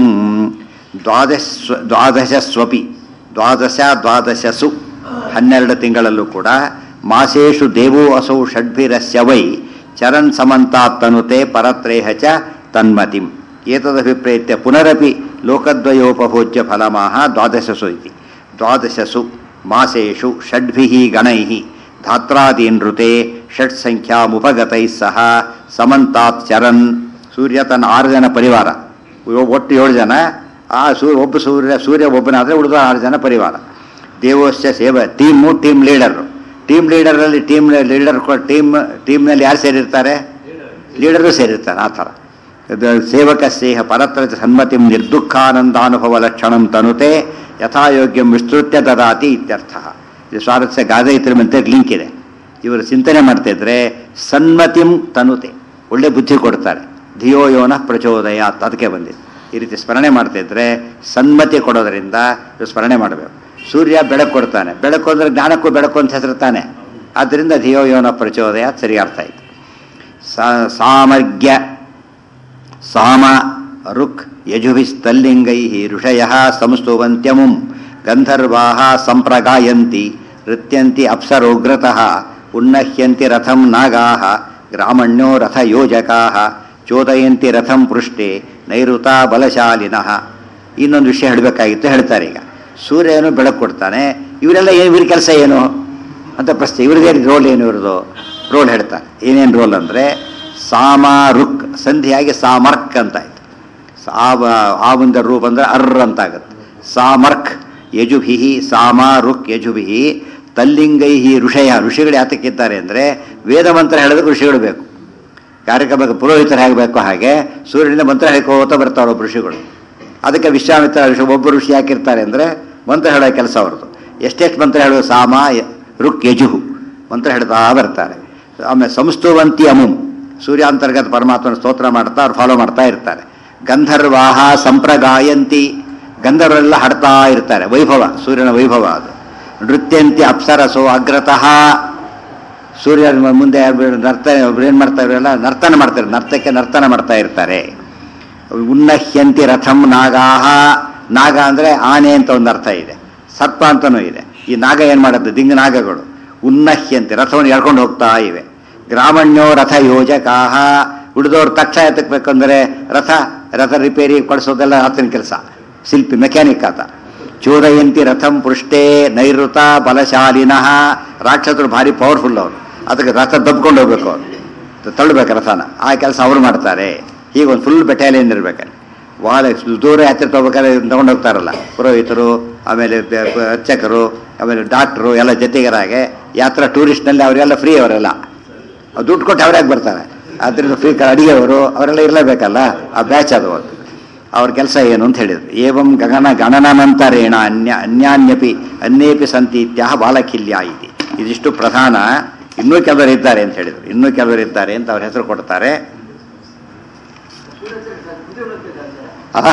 ದ್ವಾದಶ ದ್ವಾದಶಸ್ವಪಿ ದ್ವಾದಶ ದ್ವಾದಶಸು ಹನ್ನೆರಡು ತಿಂಗಳಲ್ಲೂ ಕೂಡ ಮಾಸೇಶು ದೇವೋ ಅಸೌ ಷಡ್ಭಿರಸ್ಯ ವೈ ಚರನ್ ಸಮಂತಾತ್ತನುತೆ ಪರತ್ರೇಹ ಚ ತನ್ಮತಿಂ ಏತದಭಿಪ್ರೇತ್ಯ ಪುನರಪಿ ಲೋಕದ್ವಯೋಪಭೋಜ್ಯ ಫಲಮಾಹ ದ್ವಾದಶಸು ಇತಿ ದ್ವಾದಶಸು ಮಾಸೇಶು ಷಡ್ಭಿಃ ಗಣೈಃ ಧಾತ್ರಾದೀನೃತೆ ಷಟ್ ಸಂಖ್ಯಾಮುಪಗತೈ ಸಹ ಸಮಂತಾತ್ ಚರನ್ ಸೂರ್ಯ ತನ್ನ ಆರು ಜನ ಪರಿವಾರ ಒಟ್ಟು ಏಳು ಜನ ಆ ಸೂರ್ಯ ಒಬ್ಬ ಸೂರ್ಯ ಸೂರ್ಯ ಒಬ್ಬನಾದರೆ ಉಳಿದ ಆರು ಜನ ಪರಿವಾರ ದೇವೋಶ್ಚ ಸೇವ ಟೀಮು ಟೀಮ್ ಲೀಡರು ಟೀಮ್ ಲೀಡರಲ್ಲಿ ಟೀಮ್ ಲೀಡರ್ ಟೀಮ್ ಟೀಮ್ನಲ್ಲಿ ಯಾರು ಸೇರಿರ್ತಾರೆ ಲೀಡರು ಸೇರಿರ್ತಾರೆ ಆ ಥರ ಇದು ಸೇವಕಸ್ಯೇಹ ಪರತ್ರ ಸನ್ಮತಿಂ ನಿರ್ದುಃಖಾನಂದಾನುಭವ ಲಕ್ಷಣಂ ತನುತೆ ಯಥಾಯೋಗ್ಯಂ ವಿಸ್ತೃತ್ಯ ದದಾತಿ ಇತ್ಯರ್ಥ ಇದು ಸ್ವಾರಸ್ಯ ಗಾದೈತ್ರ mente ಲಿಂಕ್ ಇದೆ ಇವರು ಚಿಂತನೆ ಮಾಡ್ತಾ ಇದ್ರೆ ಸನ್ಮತಿಂ ತನುತೆ ಒಳ್ಳೆ ಬುದ್ಧಿ ಕೊಡ್ತಾರೆ ಧಿಯೋ ಯೋನ ಪ್ರಚೋದಯ ಅದಕ್ಕೆ ಬಂದಿದೆ ಈ ರೀತಿ ಸ್ಮರಣೆ ಮಾಡ್ತಾ ಇದ್ರೆ ಸನ್ಮತಿ ಕೊಡೋದರಿಂದ ಇದು ಸ್ಮರಣೆ ಮಾಡಬೇಕು ಸೂರ್ಯ ಬೆಳಕು ಕೊಡ್ತಾನೆ ಬೆಳಕು ಅಂದ್ರೆ ಜ್ಞಾನಕ್ಕೂ ಬೆಳಕು ಅಂತ ಹೆಸರುತ್ತಾನೆ ಆದ್ದರಿಂದ ಧಿಯೋ ಯೋನ ಪ್ರಚೋದಯ ಸರಿ ಅರ್ಥ ಆಯ್ತು ಸಾಮರ್ಗ್ಯ ಸಾಮ ರುಕ್ ಯಜುಭಿಸ್ತಲ್ಲಿಂಗೈ ಋಷಯ ಸಂಸ್ತುವಂತ್ಯಮುಂ ಗಂಧರ್ವಾ ಸಂಪ್ರಗಾಯಂತಿ ನೃತ್ಯಂತಿ ಅಪ್ಸರೋಗ್ರತಃ ಉನ್ನಹ್ಯಂತಿ ರಥಂ ನಾಗಾ ಗ್ರಾಮಣ್ಯೋ ರಥಯೋಜಕಾ ಚೋದಯಂತಿ ರಥಂ ಪೃಷ್ಠೆ ನೈಋತಾ ಬಲಶಾಲಿನಃ ಇನ್ನೊಂದು ವಿಷಯ ಹೇಳಬೇಕಾಗಿತ್ತು ಹೇಳ್ತಾರೆ ಈಗ ಸೂರ್ಯನು ಬೆಳಕು ಕೊಡ್ತಾನೆ ಇವರೆಲ್ಲ ಏನು ಇವ್ರ ಕೆಲಸ ಏನು ಅಂತ ಪ್ರಶ್ನೆ ಇವ್ರದೇ ರೋಲ್ ಏನು ಇವ್ರದ್ದು ರೋಲ್ ಹೇಳ್ತಾರೆ ಏನೇನು ರೋಲ್ ಅಂದರೆ ಸಾಮ ರುಕ್ ಸಂಧಿಯಾಗಿ ಸಾಮರ್ಕ್ ಅಂತ ಆಯ್ತು ಸಾವ ಆ ಒಂದು ರೂಪ ಅಂದರೆ ಅರ್ರ ಅಂತ ಆಗುತ್ತೆ ಸಾಮರ್ಕ್ ಯಜುಭಿ ಸಾಮ ರುಕ್ ಯಜುಭಿ ತಲ್ಲಿಂಗೈ ಋಷಯ ಋಷಿಗಳು ಯಾತಕ್ಕಿದ್ದಾರೆ ಅಂದರೆ ವೇದ ಮಂತ್ರ ಹೇಳಿದ್ರೆ ಋಷಿಗಳು ಬೇಕು ಕಾರ್ಯಕ್ರಮ ಪುರೋಹಿತರು ಹೇಗಬೇಕು ಹಾಗೆ ಸೂರ್ಯನಿಂದ ಮಂತ್ರ ಹೇಳ್ಕೋತ ಬರ್ತಾರೆ ಒಬ್ಬ ಋಷಿಗಳು ಅದಕ್ಕೆ ವಿಶ್ವಾಮಿತ್ರ ಋಷಿ ಒಬ್ಬ ಋಷಿ ಯಾಕಿರ್ತಾರೆ ಅಂದರೆ ಮಂತ್ರ ಹೇಳೋ ಕೆಲಸ ಅವ್ರದ್ದು ಎಷ್ಟೆಷ್ಟು ಮಂತ್ರ ಹೇಳೋದು ಸಾಮ ರುಕ್ ಯಜುಹು ಮಂತ್ರ ಹೇಳ್ತಾ ಬರ್ತಾರೆ ಆಮೇಲೆ ಸಂಸ್ತುವಂತಿ ಅಮುಂ ಸೂರ್ಯಾಂತರ್ಗತ ಪರಮಾತ್ಮನ ಸ್ತೋತ್ರ ಮಾಡ್ತಾ ಅವ್ರು ಫಾಲೋ ಮಾಡ್ತಾ ಇರ್ತಾರೆ ಗಂಧರ್ವಾಹ ಸಂಪ್ರಗಾಯಂತಿ ಗಂಧರ್ವರೆಲ್ಲ ಹಾಡ್ತಾ ಇರ್ತಾರೆ ವೈಭವ ಸೂರ್ಯನ ವೈಭವ ಅದು ನೃತ್ಯಂತಿ ಅಪ್ಸರಸೋ ಅಗ್ರತಃ ಸೂರ್ಯ ಮುಂದೆ ನರ್ತ ಏನು ಮಾಡ್ತಾ ಇರೋಲ್ಲ ನರ್ತನ ಮಾಡ್ತಾರೆ ನರ್ತಕ್ಕೆ ನರ್ತನ ಮಾಡ್ತಾ ಇರ್ತಾರೆ ಉನ್ನಹ್ಯಂತಿ ರಥಂ ನಾಗಾಹ ನಾಗ ಅಂದರೆ ಆನೆ ಅಂತ ಒಂದು ಅರ್ಥ ಇದೆ ಸರ್ಪ ಅಂತನೂ ಇದೆ ಈ ನಾಗ ಏನು ಮಾಡುತ್ತೆ ದಿಂಗ ನಾಗಗಳು ಉನ್ನಹ್ಯಂತೆ ರಥವನ್ನು ಎಳ್ಕೊಂಡು ಹೋಗ್ತಾ ಇವೆ ಗ್ರಾಮಣ್ಯೋ ರಥ ಯೋಜಕಾಹ ಉಳಿದವ್ರು ತಕ್ಷಣ ಎತ್ತಕ್ಬೇಕಂದ್ರೆ ರಥ ರಥ ರಿಪೇರಿ ಕೊಡಿಸೋದೆಲ್ಲ ಆತನ ಕೆಲಸ ಶಿಲ್ಪಿ ಮೆಕ್ಯಾನಿಕ್ ಆತ ಚೋದಯಂತಿ ರಥಂ ಪೃಷ್ಠೇ ನೈಋತ ಬಲಶಾಲಿನಃ ರಾಕ್ಷಸರು ಭಾರಿ ಪವರ್ಫುಲ್ ಅವರು ಅದಕ್ಕೆ ರಥ ದಬ್ಕೊಂಡು ಹೋಗ್ಬೇಕು ಅವರು ತಳ್ಳಬೇಕು ರಥನ ಆ ಕೆಲಸ ಅವರು ಮಾಡ್ತಾರೆ ಹೀಗೆ ಒಂದು ಫುಲ್ ಬೆಟಾಲಿಯನ್ ಇರ್ಬೇಕಾದ್ರೆ ಭಾಳ ದೂರ ಯಾತ್ರೆ ತಗೋಬೇಕಾದ್ರೆ ತಗೊಂಡು ಹೋಗ್ತಾರಲ್ಲ ಪುರೋಹಿತರು ಆಮೇಲೆ ಬೆ- ಬೆ- ಅರ್ಚಕರು ಆಮೇಲೆ ಡಾಕ್ಟ್ರು ಎಲ್ಲ ಜೊತೆಗರಾಗೆ ಯಾತ್ರಾ ಟೂರಿಸ್ಟ್ನಲ್ಲಿ ಅವರೆಲ್ಲ ಫ್ರೀ ಅವರೆಲ್ಲ ಅವ್ರು ದುಡ್ಡು ಕೊಟ್ಟು ಅವರಾಗಿ ಬರ್ತಾರೆ ಅದರಿಂದ ಫ್ರೀ ಅಡಿಗೆಯವರು ಅವರೆಲ್ಲ ಇರಲೇಬೇಕಲ್ಲ ಆ ಬ್ಯಾಚ್ ಅದು ಒಂದು ಅವ್ರ ಕೆಲಸ ಏನು ಅಂತ ಹೇಳಿದ್ರು ಏವಂ ಗಗನ ಗಣನಾನಂತರೇಣ ಅನ್ಯ ಅನ್ಯಾನ್ಯಪಿ ಅನ್ಯೇಪಿ ಸಂತಿ ಇತ್ಯಾಹ ಬಾಲಕಿಲ್ಯ ಇದೆ ಇದಿಷ್ಟು ಪ್ರಧಾನ ಇನ್ನೂ ಕೆಲವರು ಇದ್ದಾರೆ ಅಂತ ಹೇಳಿದರು ಇನ್ನೂ ಕೆಲವರು ಇದ್ದಾರೆ ಅಂತ ಅವ್ರ ಹೆಸರು ಕೊಡ್ತಾರೆ ಆ?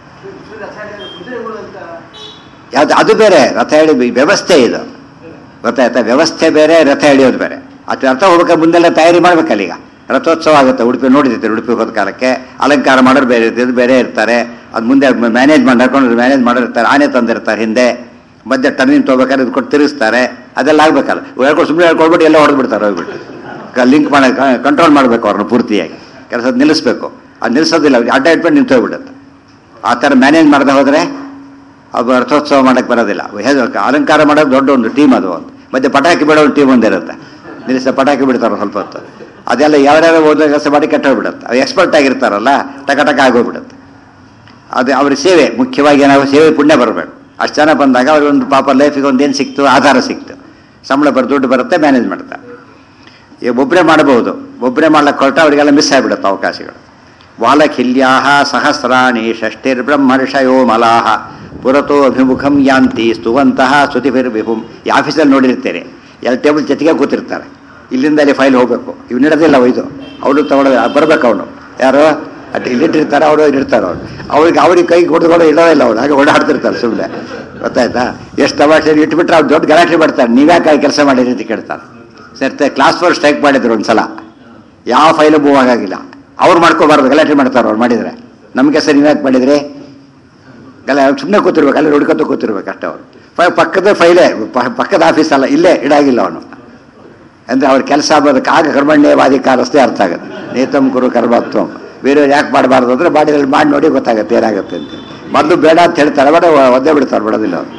ಯಾವ್ದು ಅದು ಬೇರೆ ರಥ ಎಳಿ ವ್ಯವಸ್ಥೆ ಇದು ಗೊತ್ತಾಯ್ತಾ ವ್ಯವಸ್ಥೆ ಬೇರೆ ರಥ ಎಳೆಯೋದು ಬೇರೆ ಅದು ರಥ ಹೋಗ್ಬೇಕಾದ್ರೆ ಮುಂದೆಲ್ಲ ತಯಾರಿ ಮಾಡ್ಬೇಕಲ್ಲ ಈಗ ರಥೋತ್ಸವ ಆಗುತ್ತೆ ಉಡುಪಿ ನೋಡಿರ್ತೀರಿ ಉಡುಪಿ ಹೋದ ಕಾಲಕ್ಕೆ ಅಲಂಕಾರ ಮಾಡೋರು ಬೇರೆ ಇರ್ತಿದ್ದು ಬೇರೆ ಇರ್ತಾರೆ ಅದು ಮುಂದೆ ಮ್ಯಾನೇಜ್ ಮಾಡಿ ನಡ್ಕೊಂಡು ಮ್ಯಾನೇಜ್ ಮಾಡಿರ್ತಾರೆ ಆನೆ ತಂದಿರ್ತಾರೆ ಹಿಂದೆ ಮಧ್ಯೆ ಟರ್ನಿಂಗ್ ತೊಗೋಬೇಕಾದ್ರೆ ಇದು ಕೊಟ್ಟು ತಿರುಗಿಸ್ತಾರೆ ಅದೆಲ್ಲ ಆಗ್ಬೇಕಲ್ಲ ಹೇಳ್ಕೊಂಡು ಸುಮ್ಮನೆ ಹೇಳ್ಕೊಳ್ಬಿಟ್ಟು ಎಲ್ಲ ಹೊಡೆದ್ಬಿಡ್ತಾರೆ ಹೋಗ್ಬಿಟ್ಟು ಲಿಂಕ್ ಮಾಡಿ ಕಂಟ್ರೋಲ್ ಮಾಡಬೇಕು ಅವ್ರನ್ನ ಪೂರ್ತಿಯಾಗಿ ಕೆಲಸ ನಿಲ್ಲಿಸ್ಬೇಕು ಅದು ನಿಲ್ಲಿಸೋದಿಲ್ಲ ಅವ್ರಿಗೆ ಅಡ್ಡ ಇಟ್ಬಿಟ್ಟು ನಿಂತೋಗ್ಬಿಡುತ್ತೆ ಆ ಥರ ಮ್ಯಾನೇಜ್ ಮಾಡದೆ ಹೋದರೆ ಅದು ರಥೋತ್ಸವ ಮಾಡಕ್ಕೆ ಬರೋದಿಲ್ಲ ಹೇಗೆ ಅಲಂಕಾರ ಮಾಡೋದು ದೊಡ್ಡ ಒಂದು ಟೀಮ್ ಅದು ಒಂದು ಮತ್ತೆ ಪಟಾಕಿ ಬಿಡೋ ಒಂದು ಟೀಮ್ ಒಂದಿರುತ್ತೆ ನಿಲ್ಲಿಸ ಪಟಾಕಿ ಬಿಡ್ತಾರೆ ಸ್ವಲ್ಪ ಹೊತ್ತು ಅದೆಲ್ಲ ಯಾವ್ಯಾವ ಓದೋ ಕೆಲಸ ಮಾಡಿ ಕೆಟ್ಟೋಗ್ಬಿಡುತ್ತೆ ಅದು ಎಕ್ಸ್ಪರ್ಟ್ ಆಗಿರ್ತಾರಲ್ಲ ಟಕ ಟಕ ಆಗೋಗ್ಬಿಡುತ್ತೆ ಅದು ಅವ್ರ ಸೇವೆ ಮುಖ್ಯವಾಗಿ ಏನಾದ್ರು ಸೇವೆ ಪುಣ್ಯ ಬರಬೇಕು ಅಷ್ಟು ಜನ ಬಂದಾಗ ಅವ್ರಿಗೆ ಒಂದು ಪಾಪ ಲೈಫಿಗೆ ಒಂದು ಏನು ಸಿಕ್ತು ಆಧಾರ ಸಿಕ್ತು ಸಂಬಳ ಬರ್ ದುಡ್ಡು ಬರುತ್ತೆ ಮ್ಯಾನೇಜ್ ಮಾಡ್ತಾರೆ ಈಗ ಒಬ್ಬರೇ ಮಾಡಬಹುದು ಒಬ್ಬರೇ ಮಾಡ್ಲಿಕ್ಕೆ ಹೊರಟ ಅವರಿಗೆಲ್ಲ ಮಿಸ್ ಆಗಿಬಿಡುತ್ತೆ ಅವಕಾಶಗಳು ವಾಲಖಿಲ್ಯಾಹ ಸಹಸ್ರಾಣಿ ಷಷ್ಟಿರ್ಬ್ರಹ್ಮರ್ಷಯೋ ಮಲಾಹ ಪುರತೋ ಅಭಿಮುಖಂ ಯಾಂತಿ ಸ್ತುವಂತಹ ಸ್ತುತಿಭಿರ್ವಿಹುಂ ಈ ಆಫೀಸಲ್ಲಿ ನೋಡಿರ್ತೀರಿ ಎರಡು ಟೇಬಲ್ ಜೊತೆಗೆ ಕೂತಿರ್ತಾರೆ ಇಲ್ಲಿಂದ ಅಲ್ಲಿ ಫೈಲ್ ಹೋಗಬೇಕು ಇವ್ನು ಇಡೋದಿಲ್ಲ ಒಯ್ದು ಅವನು ತಗೊಳ್ಳೋದು ಬರ್ಬೇಕು ಅವನು ಯಾರು ಅಟ್ ಇಲ್ಲಿಟ್ಟಿರ್ತಾರೆ ಅವರು ಇಲ್ಲಿರ್ತಾರೆ ಅವ್ರು ಅವ್ರಿಗೆ ಅವ್ರಿಗೆ ಕೈ ಕೊಡ್ಕೊಂಡು ಇಡೋದಿಲ್ಲ ಅವ್ರು ಹಾಗೆ ಓಡಾಡ್ತಿರ್ತಾರೆ ಸುಮ್ಮನೆ ಗೊತ್ತಾಯ್ತಾ ಎಷ್ಟು ತಮಾಷೆ ಇಟ್ಬಿಟ್ರೆ ಅವ್ರು ದೊಡ್ಡ ಗಲಾಟೆ ಮಾಡ್ತಾರೆ ನೀವ್ಯಾಕೆ ಕೆಲಸ ಮಾಡಿರಿ ಅಂತ ಕೇಳ್ತಾರೆ ಸರ್ ಕ್ಲಾಸ್ ಫೋರ್ ಸ್ಟ್ರೈಕ್ ಮಾಡಿದ್ರು ಒಂದ್ಸಲ ಯಾವ ಫೈಲು ಮೂವ್ ಆಗಾಗಿಲ್ಲ ಅವ್ರು ಮಾಡ್ಕೋಬಾರ್ದು ಗಲಾಟೆ ಮಾಡ್ತಾರೆ ಅವ್ರು ಮಾಡಿದರೆ ನಮಗೆ ಸರ್ ನೀವ್ಯಾಕೆ ಮಾಡಿದ್ರಿ ಗಲ ಸುಮ್ಮನೆ ಕೂತಿರ್ಬೇಕು ಅಲ್ಲಿ ಹುಡ್ಕೊತ ಕೂತಿರ್ಬೇಕು ಅಷ್ಟೇ ಅವರು ಫೈ ಪಕ್ಕದ ಫೈಲೇ ಪ- ಪಕ್ಕದ ಆಫೀಸ್ ಅಲ್ಲ ಇಲ್ಲೇ ಇಡಾಗಿಲ್ಲ ಅವನು ಅಂದರೆ ಅವ್ರ ಕೆಲಸ ಆಗೋದಕ್ಕೆ ಆಗ ಕರ್ಮಣ್ಯವಾದಿಕಾರಷ್ಟೇ ಅರ್ಥ ಆಗುತ್ತೆ ನೇತಂ ಕುರು ಕರ್ಮತ್ವಂ ಬೇರೆಯವ್ರು ಯಾಕೆ ಮಾಡಬಾರ್ದು ಅಂದರೆ ಬಾಡಿದಲ್ಲಿ ಮಾಡಿ ನೋಡಿ ಗೊತ್ತಾಗುತ್ತೆ ಏನಾಗುತ್ತೆ ಅಂತ ಮೊದಲು ಬೇಡ ಅಂತ ಹೇಳ್ತಾರೆ ಬೇಡ ಒದ್ದೆ ಬಿಡ್ತಾರೆ ಬಿಡೋದಿಲ್ಲ ಅವರು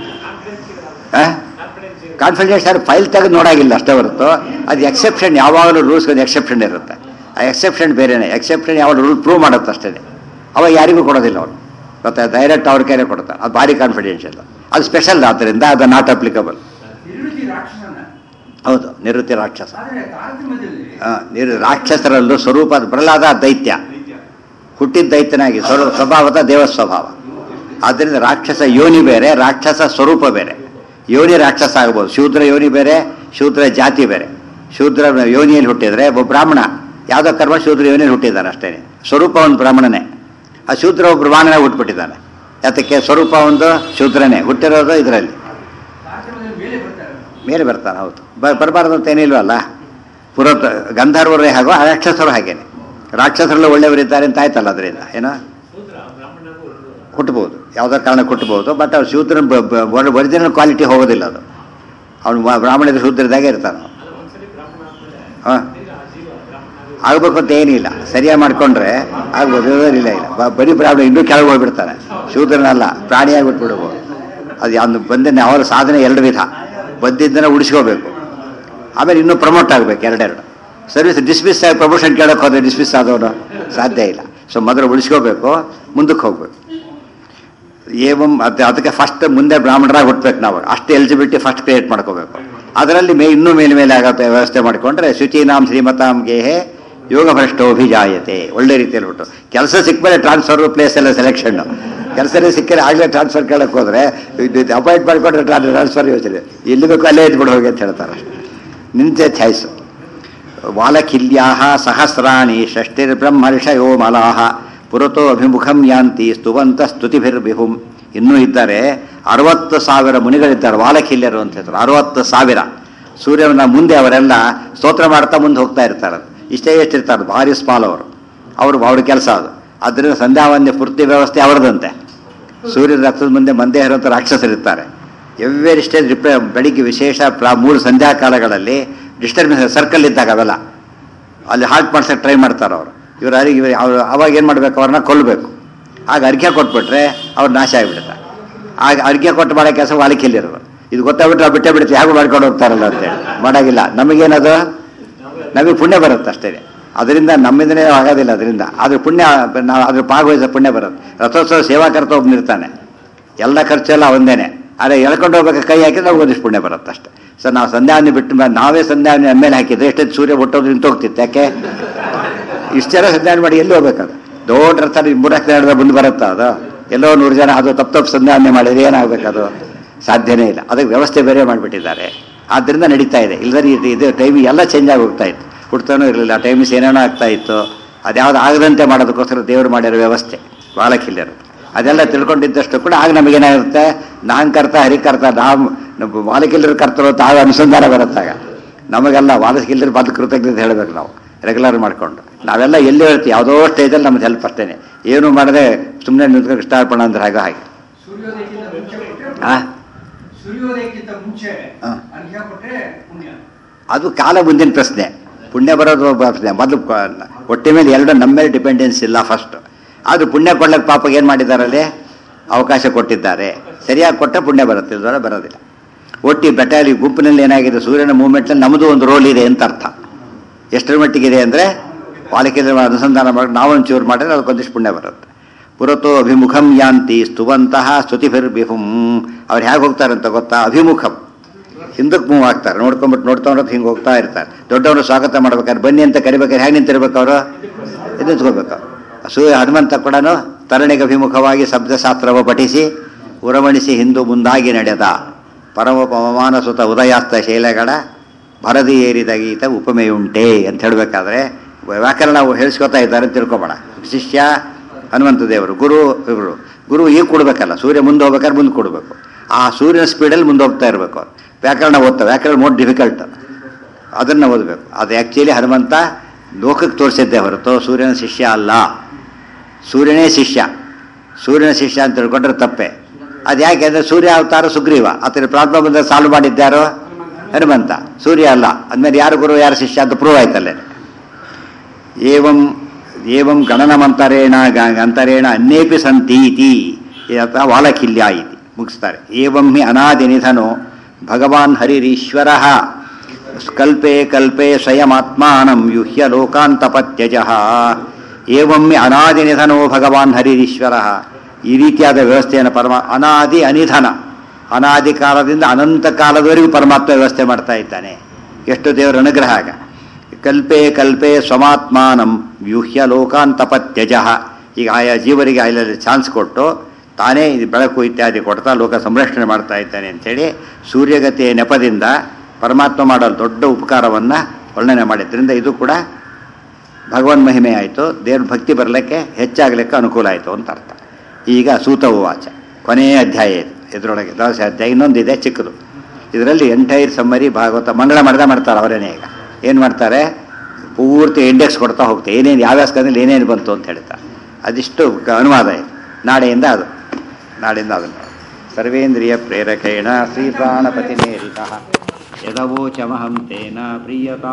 ಕಾನ್ಫಿಡೆನ್ಸ್ ಯಾರು ಫೈಲ್ ತೆಗೆದು ನೋಡಾಗಿಲ್ಲ ಅಷ್ಟೇ ಹೊರತು ಅದು ಎಕ್ಸೆಪ್ಷನ್ ಯಾವಾಗಲೂ ರೂಲ್ಸ್ ಒಂದು ಎಕ್ಸೆಪ್ಷನ್ ಇರುತ್ತೆ ಆ ಎಕ್ಸೆಪ್ಷನ್ ಬೇರೆನೇ ಎಕ್ಸೆಪ್ಷನ್ ಯಾವಾಗ ರೂಲ್ ಪ್ರೂವ್ ಮಾಡುತ್ತೆ ಅಷ್ಟೇ ಅವಾಗ ಯಾರಿಗೂ ಕೊಡೋದಿಲ್ಲ ಅವರು ಗೊತ್ತಾ ಡೈರೆಕ್ಟ್ ಅವ್ರ ಕೈಲೇ ಕೊಡ್ತಾರೆ ಅದು ಭಾರಿ ಕಾನ್ಫಿಡೆನ್ಷಿಯಲ್ ಅದು ಸ್ಪೆಷಲ್ ಆದ್ದರಿಂದ ಅದು ನಾಟ್ ಅಪ್ಲಿಕಬಲ್ ನಿವೃತ್ತಿ ರಾಕ್ಷಸನ ಹೌದು ನಿವೃತ್ತಿ ರಾಕ್ಷಸ ಆದ್ರೆ ಕಾರ್ಯಕ್ರಮದಲ್ಲಿ ಆ, ನಿರ್ ರಾಕ್ಷಸರಲ್ಲೂ ಸ್ವರೂಪ ಪ್ರಹ್ಲಾದ ದೈತ್ಯ ಹುಟ್ಟಿದ ದೈತ್ಯನಾಗಿ ಸ್ವರೂ ಸ್ವಭಾವದ ದೇವ ಸ್ವಭಾವ ಆದ್ದರಿಂದ ರಾಕ್ಷಸ ಯೋನಿ ಬೇರೆ ರಾಕ್ಷಸ ಸ್ವರೂಪ ಬೇರೆ ಯೋನಿ ರಾಕ್ಷಸ ಆಗ್ಬೋದು ಶೂದ್ರ ಯೋನಿ ಬೇರೆ ಶೂದ್ರ ಜಾತಿ ಬೇರೆ ಶೂದ್ರ ಯೋನಿಯಲ್ಲಿ ಹುಟ್ಟಿದ್ರೆ ಒಬ್ಬ ಬ್ರಾಹ್ಮಣ ಯಾವುದೋ ಕರ್ಮ ಶೂದ್ರ ಯೋನಿಯಲ್ಲಿ ಹುಟ್ಟಿದ್ದಾನೆ ಅಷ್ಟೇ ಸ್ವರೂಪ ಒಂದು ಬ್ರಾಹ್ಮಣನೇ ಆ ಶೂದ್ರ ಒಬ್ಬ ಬ್ರಾಹ್ಮಣನೇ ಹುಟ್ಬಿಟ್ಟಿದ್ದಾನೆ ಯಾತಕ್ಕೆ ಸ್ವರೂಪ ಒಂದು ಶೂದ್ರನೇ ಹುಟ್ಟಿರೋದು ಇದರಲ್ಲಿ ಕಾರ್ಯಕ್ರಮದಲ್ಲಿ ಮೇಲೆ ಬರ್ತಾರೆ ಮೇಲೆ ಬರ್ತಾನೆ ಹೌದು ಬ ಬರಬಾರ್ದು ಅಂತ ಏನಿಲ್ವಲ್ಲ ಪುರತ ಗಂಧರ್ವರೇ ಹಾಗೋ ಆ ರಾಕ್ಷಸರು ಹಾಗೇನೆ ರಾಕ್ಷಸರಲ್ಲೂ ಒಳ್ಳೆಯವರಿದ್ದಾರೆ ಅಂತ ಆಯ್ತಲ್ಲ ಅದರಿಂದ ಏನೋ ಹುಟ್ಟಬಹುದು ಯಾವುದೋ ಕಾರಣ ಹುಟ್ಟಬಹುದು ಬಟ್ ಅವ್ರು ಶೂದ್ರ ಒರಿಜಿನಲ್ ಕ್ವಾಲಿಟಿ ಹೋಗೋದಿಲ್ಲ ಅದು ಅವನು ಬ್ರಾಹ್ಮಣದ ಶೂದ್ರದಾಗೆ ಇರ್ತಾನೆ ಹಾಂ ಆಗ್ಬೇಕು ಅಂತ ಏನಿಲ್ಲ ಸರಿಯಾಗಿ ಮಾಡ್ಕೊಂಡ್ರೆ ಆಗ್ಬೋದು ಇಲ್ಲ ಇಲ್ಲ ಬ- ಬರೀ ಬ್ರಾಹ್ಮಣ ಇನ್ನೂ ಕೆಳಗೆ ಹೋಗ್ಬಿಡ್ತಾನೆ ಶೂದ್ರನಲ್ಲ ಪ್ರಾಣಿಯಾಗಿ ಬಿಟ್ಬಿಡ್ಬೋದು ಅದು ಯಾವ್ದು ಬಂದ ಅವರ ಸಾಧನೆ ಎರಡು ವಿಧ ಬಂದಿದ್ದನ್ನ ಉಳಿಸ್ಕೋಬೇಕು ಆಮೇಲೆ ಇನ್ನೂ ಪ್ರಮೋಟ್ ಆಗಬೇಕು ಎರಡೆರಡು ಸರ್ವಿಸ್ ಡಿಸ್ಮಿಸ್ ಆಗಿ ಪ್ರಮೋಷನ್ ಕೇಳೋಕೆ ಹೋದ್ರೆ ಡಿಸ್ಮಿಸ್ ಆದವನು ಸಾಧ್ಯ ಇಲ್ಲ ಸೊ ಮೊದಲು ಉಳಿಸ್ಕೋಬೇಕು ಮುಂದಕ್ಕೆ ಹೋಗ್ಬೇಕು ಏವಂ ಅದು ಅದಕ್ಕೆ ಫಸ್ಟ್ ಮುಂದೆ ಬ್ರಾಹ್ಮಣರಾಗಿ ಹುಟ್ಟಬೇಕು ನಾವು ಅಷ್ಟು ಎಲಿಜಿಬಿಲಿಟಿ ಫಸ್ಟ್ ಕ್ರಿಯೇಟ್ ಮಾಡ್ಕೋಬೇಕು ಅದರಲ್ಲಿ ಮೇ ಇನ್ನೂ ಮೇಲೆ ಮೇಲೆ ಆಗತ್ತೆ ವ್ಯವಸ್ಥೆ ಮಾಡಿಕೊಂಡ್ರೆ ಶುಚೀನಾಂ ಶ್ರೀಮತಾಂ ಗೇಹೆ ಯೋಗ ಭ್ರಷ್ಟೋಭಿಜಾಯತೆ ಒಳ್ಳೆ ರೀತಿಯಲ್ಲಿ ಹುಟ್ಟು ಕೆಲಸ ಸಿಕ್ಮೇಲೆ ಟ್ರಾನ್ಸ್ಫರ್ ಪ್ಲೇಸ್ ಎಲ್ಲ ಸೆಲೆಕ್ಷನ್ ಕೆಲಸನೇ ಸಿಕ್ಕರೆ ಆಗಲೇ ಟ್ರಾನ್ಸ್ಫರ್ ಕೇಳಕ್ಕೆ ಹೋದ್ರೆ ಅಪಾಯಿಂಟ್ ಮಾಡಿಕೊಂಡ್ರೆ ಟ್ರಾನ್ಸ್ಫರ್ ಯೋಚನೆ ಎಲ್ಲಿ ಬೇಕೋ ಅಲ್ಲೇ ಇದ್ಬಿಡು ಹೋಗಿ ಅಂತ ಹೇಳ್ತಾರೆ ನಿಂತೆ ಛಾಯ್ಸು ವಾಲಖಿಲ್ಯಾಹ ಸಹಸ್ರಾಣಿ ಷಷ್ಟಿರ್ಬ್ರಹ್ಮರ್ಷಯೋ ಮಲಾಹ ಪುರತೋ ಅಭಿಮುಖಂ ಯಾಂತಿ ಸ್ತುವಂತ ಸ್ತುತಿಭಿರ್ವಿಹುಂ ಇನ್ನೂ ಇದ್ದಾರೆ ಅರವತ್ತು ಸಾವಿರ ಮುನಿಗಳಿದ್ದಾರೆ ವಾಲಖಿಲ್ಯರು ಅಂತ ಹೇಳ್ತಾರೆ ಅರವತ್ತು ಸಾವಿರ ಸೂರ್ಯನ ಮುಂದೆ ಅವರೆಲ್ಲ ಸ್ತೋತ್ರ ಮಾಡ್ತಾ ಮುಂದೆ ಹೋಗ್ತಾ ಇರ್ತಾರೆ ಇಷ್ಟೇ ಎಷ್ಟಿರ್ತಾರೆ ಭಾರಿ ಸ್ಮಾಲ್ ಅವರು ಅವರು ಅವ್ರ ಕೆಲಸ ಅದು ಅದರಿಂದ ಸಂಧ್ಯಾವಂದ್ಯ ಪೂರ್ತಿ ವ್ಯವಸ್ಥೆ ಅವರದಂತೆ ಸೂರ್ಯನ ರಥದ ಮುಂದೆ ಮಂದೆ ಇರುವಂಥ ರಾಕ್ಷಸರಿರ್ತಾರೆ ಎವ್ರಿ ಸ್ಟೇಜ್ ರಿಪ್ಲೈ ಬೆಳಿಗ್ಗೆ ವಿಶೇಷ ಪ್ರಾ ಮೂರು ಸಂಧ್ಯಾ ಕಾಲಗಳಲ್ಲಿ ಡಿಸ್ಟರ್ಬೆನ್ಸ್ ಸರ್ಕಲ್ ಇದ್ದಾಗ ಅವೆಲ್ಲ ಅಲ್ಲಿ ಹಾಲ್ಟ್ ಮಾಡ್ಸಕ್ಕೆ ಟ್ರೈ ಮಾಡ್ತಾರೆ ಅವರು ಇವ್ರು ಅರಿಗೆ ಇವ್ರು ಅವ್ರು ಅವಾಗ ಏನು ಮಾಡಬೇಕು ಅವ್ರನ್ನ ಕೊಲ್ಲಬೇಕು ಆಗ ಅರ್ಘ್ಯ ಕೊಟ್ಬಿಟ್ರೆ ಅವ್ರು ನಾಶ ಆಗಿಬಿಡುತ್ತೆ ಆಗ ಅರ್ಘ್ಯ ಕೊಟ್ಟು ಮಾಡೋ ಕೆಲಸ ವಾಲಿಕೆಯಲ್ಲಿರೋದು ಇದು ಗೊತ್ತಾಗ್ಬಿಟ್ರೆ ಅವ್ರು ಬಿಟ್ಟೇ ಬಿಡುತ್ತೆ ಹೇಗೂ ಮಾಡ್ಕೊಂಡು ಹೋಗ್ತಾರಲ್ಲ ಅಂತೇಳಿ ಮಾಡೋಂಗಿಲ್ಲ ನಮಗೇನದು ನಮಗೆ ಪುಣ್ಯ ಬರುತ್ತೆ ಅಷ್ಟೇ ಅದರಿಂದ ನಮ್ಮಿಂದನೇ ಆಗೋದಿಲ್ಲ ಅದರಿಂದ ಅದ್ರ ಪುಣ್ಯ ನಾವು ಅದ್ರ ಭಾಗವಹಿಸೋ ಪುಣ್ಯ ಬರುತ್ತೆ ರಥೋತ್ಸವ ಸೇವಾಕರ್ತ ಒಬ್ಬನಿರ್ತಾನೆ ಎಲ್ಲ ಖರ್ಚೆಲ್ಲ ಒಂದೇನೆ ಆದರೆ ಎಳ್ಕೊಂಡು ಹೋಗ್ಬೇಕು ಕೈ ಹಾಕಿದ್ರೆ ನಾವು ಒಂದಿಷ್ಟು ಪುಣ್ಯ ಬರುತ್ತೆ ಅಷ್ಟೇ ಸರ್ ನಾವು ಸಂಧ್ಯಾವನೆ ಬಿಟ್ಟು ಮೇಲೆ ನಾವೇ ಸಂಧ್ಯಾವನೆ ಮೇಲೆ ಹಾಕಿದ್ರೆ ಎಷ್ಟೊತ್ತು ಸೂರ್ಯ ಹುಟ್ಟೋದು ನಿಂತು ಹೋಗ್ತಿತ್ತು ಯಾಕೆ ಇಷ್ಟು ಜನ ಸಂಧ್ಯಾವನೆ ಮಾಡಿ ಎಲ್ಲಿ ಹೋಗ್ಬೇಕದು ದೊಡ್ಡ ರಥ ಮೂರಕ್ಕೆ ನಡೆದ ಮುಂದೆ ಬರುತ್ತಾ ಅದು ಎಲ್ಲೋ ನೂರು ಜನ ಅದು ತಪ್ಪು ತಪ್ಪು ಸಂಧ್ಯಾವನೆ ಮಾಡಿದ್ರೆ ಏನಾಗಬೇಕದು ಸಾಧ್ಯನೇ ಇಲ್ಲ ಅದಕ್ಕೆ ವ್ಯವಸ್ಥೆ ಬೇರೆ ಮಾಡಿಬಿಟ್ಟಿದ್ದಾರೆ ಆದ್ದರಿಂದ ನಡೀತಾ ಇದೆ ಇಲ್ಲದ್ರೆ ಇದು ಇದು ಟೈಮ್ ಎಲ್ಲ ಚೇಂಜ್ ಆಗಿ ಹೋಗ್ತಾ ಇತ್ತು ಹುಡ್ತಾನೂ ಇರಲಿಲ್ಲ ಟೈಮಿಸ್ ಏನೇನೋ ಆಗ್ತಾ ಇತ್ತು ಅದ್ಯಾವುದು ಆಗದಂತೆ ಮಾಡೋದಕ್ಕೋಸ್ಕರ ದೇವರು ಮಾಡಿರೋ ವ್ಯವಸ್ಥೆ ಬಾಲಕಿಲ್ಯರು ಅದೆಲ್ಲ ತಿಳ್ಕೊಂಡಿದ್ದಷ್ಟು ಕೂಡ ಆಗ ನಮಗೇನಾಗಿರುತ್ತೆ ನಾನ್ ಕರ್ತ ಹರಿಕರ್ತ ನಾವು ಬಾಲಕಿಲ್ಲರ ಕರ್ತರು ಅಂತ ಆಗ ಅನುಸಂಧಾನ ಬರುತ್ತಾಗ ನಮಗೆಲ್ಲ ವಾದಕಿಲ್ಲರ ಬದು ಕೃತಜ್ಞತೆ ಹೇಳಬೇಕು ನಾವು ರೆಗ್ಯುಲರ್ ಮಾಡಿಕೊಂಡು ನಾವೆಲ್ಲ ಎಲ್ಲಿ ಹೇಳ್ತೀವಿ ಯಾವುದೋ ಸ್ಟೇಜಲ್ಲಿ ನಮ್ಗೆ ಹೆಲ್ಪ್ ಅಷ್ಟೇನೆ ಏನು ಮಾಡದೆ ಸುಮ್ಮನೆ ನಿಂತ್ಕೊಂಡು ಇಷ್ಟಾರ್ಪಣ ಅಂದ್ರೆ ಹಾಗೆ ಹಾಗೆ ಸೂರ್ಯೋದಯಕ್ಕಿಂತ ಮುಂಚೆ ಕೊಟ್ರೆ ಆ? ಸೂರ್ಯೋದಯಕ್ಕಿಂತ ಮುಂಚೆ ಹಾ. ಅರ್ಘ್ಯ ಕೊಟ್ರೆ ಪುಣ್ಯ ಅದು ಕಾಲ ಮುಂದಿನ ಪ್ರಶ್ನೆ ಪುಣ್ಯ ಬರೋದು ಒಬ್ಬ ಪ್ರಶ್ನೆ ಮೊದಲು ಕ- ಹೊಟ್ಟೆ ಮೇಲೆ ಎರಡು ನಮ್ಮ ಮೇಲೆ ಡಿಪೆಂಡೆನ್ಸ್ ಇಲ್ಲ ಫಸ್ಟ್ ಆದರೂ ಪುಣ್ಯ ಕೊಡ್ಲಿಕ್ಕೆ ಪಾಪ ಏನು ಮಾಡಿದ್ದಾರಲ್ಲಿ ಅವಕಾಶ ಕೊಟ್ಟಿದ್ದಾರೆ ಸರಿಯಾಗಿ ಕೊಟ್ಟರೆ ಪುಣ್ಯ ಬರುತ್ತೆ ಇಲ್ದರ ಬರೋದಿಲ್ಲ ಒಟ್ಟಿ ಬೆಟಾಲಿ ಗುಂಪಿನಲ್ಲಿ ಏನಾಗಿದೆ ಸೂರ್ಯನ ಮೂವ್ಮೆಂಟ್ನಲ್ಲಿ ನಮ್ಮದು ಒಂದು ರೋಲ್ ಇದೆ ಅಂತ ಅರ್ಥ ಎಷ್ಟರ ಮಟ್ಟಿಗಿದೆ ಅಂದರೆ ಪಾಲಿಕೆ ಅನುಸಂಧಾನ ಮಾಡಿ ನಾವೊಂದು ಚೂರು ಮಾಡಿದ್ರೆ ಅದಕ್ಕೊಂದಿಷ್ಟು ಪುಣ್ಯ ಬರುತ್ತೆ ಪುರತೋ ಅಭಿಮುಖಂ ಯಾಂತಿ ಸ್ತುವಂತಹ ಸ್ತುತಿಭಿರ್ಬಿಹುಂ ಅವ್ರು ಹೇಗೆ ಹೋಗ್ತಾರೆ ಅಂತ ಗೊತ್ತಾ ಅಭಿಮುಖಂ ಹಿಂದಕ್ಕೆ ಮೂವ್ ಆಗ್ತಾರೆ ನೋಡ್ಕೊಂಬಿಟ್ಟು ನೋಡ್ತಾ ನೋಡೋದು ಹಿಂಗೆ ಹೋಗ್ತಾ ಇರ್ತಾರೆ ದೊಡ್ಡವರು ಸ್ವಾಗತ ಮಾಡ್ಬೇಕಾದ್ರೆ ಬನ್ನಿ ಅಂತ ಕರಿಬೇಕಾದ್ರೆ ಹೇಗೆ ನಿಂತಿರ್ಬೇಕು ಅವರು ಇದು ನಿಂತ್ಕೋಬೇಕು ಸೂರ್ಯ ಹನುಮಂತ ಕೂಡ ತರಣಿಗೆ ಅಭಿಮುಖವಾಗಿ ಶಬ್ದಶಾಸ್ತ್ರವ ಪಠಿಸಿ ಉರಮಣಿಸಿ ಹಿಂದು ಮುಂದಾಗಿ ನಡೆದ ಪರಮ ಪವಮಾನ ಸುತ ಉದಯಾಸ್ತ ಶೈಲಗಳ ಭರದಿ ಏರಿದ ಗೀತ ಉಪಮೆಯುಂಟೆ ಅಂತ ಹೇಳಬೇಕಾದ್ರೆ ವ್ಯಾಕರಣ ಹೇಳಿಸ್ಕೊತಾ ಇದ್ದಾರೆ ಅಂತ ತಿಳ್ಕೊಬೇಡ ಶಿಷ್ಯ ಹನುಮಂತ ದೇವರು ಗುರು ಇವರು ಗುರು ಈಗ ಕೊಡ್ಬೇಕಲ್ಲ ಸೂರ್ಯ ಮುಂದೆ ಹೋಗ್ಬೇಕಾದ್ರೆ ಮುಂದೆ ಕೊಡಬೇಕು ಆ ಸೂರ್ಯನ ಸ್ಪೀಡಲ್ಲಿ ಮುಂದೆ ಹೋಗ್ತಾ ಇರಬೇಕು ಅವ್ರು ವ್ಯಾಕರಣ ಓದ್ತಾ ವ್ಯಾಕರಣ ಮೋಸ್ಟ್ ಡಿಫಿಕಲ್ಟ್ ಅದನ್ನು ಓದಬೇಕು ಅದು ಆ್ಯಕ್ಚುಲಿ ಹನುಮಂತ ಲೋಕಕ್ಕೆ ತೋರಿಸಿದ್ದೆ ಹೊರತು ಸೂರ್ಯನ ಶಿಷ್ಯ ಅಲ್ಲ ಸೂರ್ಯನೇ ಶಿಷ್ಯ ಸೂರ್ಯನ ಶಿಷ್ಯ ಅಂತ ತಿಳ್ಕೊಂಡ್ರೆ ತಪ್ಪೆ ಅದು ಯಾಕೆ ಅಂದರೆ ಸೂರ್ಯ ಅವತಾರ ಸುಗ್ರೀವ ಆತನ ಪ್ರಾಬ್ಲಮ್ ಬಂದರೆ ಸಾಲ್ವ್ ಮಾಡಿದ್ದಾರೋ ಹನುಮಂತ ಸೂರ್ಯ ಅಲ್ಲ ಅಂದಮೇಲೆ ಯಾರು ಗುರು ಯಾರು ಶಿಷ್ಯ ಅಂತ ಪ್ರೂವ್ ಆಯ್ತಲ್ಲೇ ಏವಂ ಏವಂ ಗಣನಮಂತರೇಣ ಗ- ಅಂತರೇಣ ಅನ್ಯೇಪಿ ಸಂತೀತಿ ಅಥವಾ ವಾಲಕಿಲ್ಯ ಇತಿ ಮುಗಿಸ್ತಾರೆ ಏವಂ ಹಿ ಅನಾದಿ ನಿಧನೋ ಭಗವಾನ್ ಹರಿರೀಶ್ವರ ಕಲ್ಪೆ ಕಲ್ಪೆ ಸ್ವಯಮಾತ್ಮಾನಂ ಯುಹ್ಯ ಲೋಕಾಂತಪತ್ಯಜ ಏವಂ ಹಿ ಅನಾದಿ ನಿಧನೋ ಭಗವಾನ್ ಹರಿರೀಶ್ವರ ಈ ರೀತಿಯಾದ ವ್ಯವಸ್ಥೆಯನ್ನು ಪರಮ ಅನಾದಿ ಅನಿಧನ ಅನಾದಿ ಕಾಲದಿಂದ ಅನಂತ ಕಾಲದವರೆಗೂ ಪರಮಾತ್ಮ ವ್ಯವಸ್ಥೆ ಮಾಡ್ತಾ ಇದ್ದಾನೆ ಎಷ್ಟು ದೇವರ ಅನುಗ್ರಹ ಆಗ ಕಲ್ಪೆ ಕಲ್ಪೆ ಸ್ವಮಾತ್ಮಾನಂ ವ್ಯೂಹ್ಯ ಲೋಕಾಂತಪತ್ಯಜ ಈಗ ಆಯಾ ಜೀವರಿಗೆ ಅಲ್ಲಿ ಚಾನ್ಸ್ ಕೊಟ್ಟು ತಾನೇ ಇದು ಬೆಳಕು ಇತ್ಯಾದಿ ಕೊಡ್ತಾ ಲೋಕ ಸಂರಕ್ಷಣೆ ಮಾಡ್ತಾ ಇದ್ದಾನೆ ಅಂಥೇಳಿ ಸೂರ್ಯಗತಿಯ ನೆಪದಿಂದ ಪರಮಾತ್ಮ ಮಾಡೋ ದೊಡ್ಡ ಉಪಕಾರವನ್ನು ವರ್ಣನೆ ಮಾಡಿದ್ರಿಂದ ಇದು ಕೂಡ ಭಗವನ್ ಮಹಿಮೆ ಆಯಿತು ದೇವ್ರ ಭಕ್ತಿ ಬರಲಿಕ್ಕೆ ಹೆಚ್ಚಾಗಲಿಕ್ಕೆ ಅನುಕೂಲ ಆಯಿತು ಅಂತ ಅರ್ಥ ಈಗ ಸೂತ ವಾಚ ಕೊನೆಯ ಅಧ್ಯಾಯ ಇದು ಇದರೊಳಗೆ ದ್ವಾದಶ ಅಧ್ಯಾಯ ಇನ್ನೊಂದಿದೆ ಚಿಕ್ಕದು ಇದರಲ್ಲಿ ಎಂಟೈರ್ ಸಮ್ಮರಿ ಭಾಗವತ ಮಂಗಳ ಮಾಡ್ದೆ ಮಾಡ್ತಾರೆ ಅವರೇನೇ ಈಗ ಏನು ಮಾಡ್ತಾರೆ ಪೂರ್ತಿ ಇಂಡೆಕ್ಸ್ ಕೊಡ್ತಾ ಹೋಗ್ತಾರೆ ಏನೇನು ಯಾವ್ಯಾವ ಸ್ಕಂದಲ್ಲಿ ಏನೇನು ಬಂತು ಅಂತ ಹೇಳ್ತಾರೆ ಅದಿಷ್ಟು ಗ- ಅನುವಾದ ಇದೆ ನಾಳೆಯಿಂದ ಅದು ನಾಳೆಯಿಂದ ಅದನ್ನು ಸರ್ವೇಂದ್ರಿಯ ಪ್ರೇರಕೇಣ ಶ್ರೀ ಪ್ರಾಣಪತಿ ಮೇರಿತ ಯದವೋಚಮಹಂ ತೇನ ಪ್ರಿಯತಾ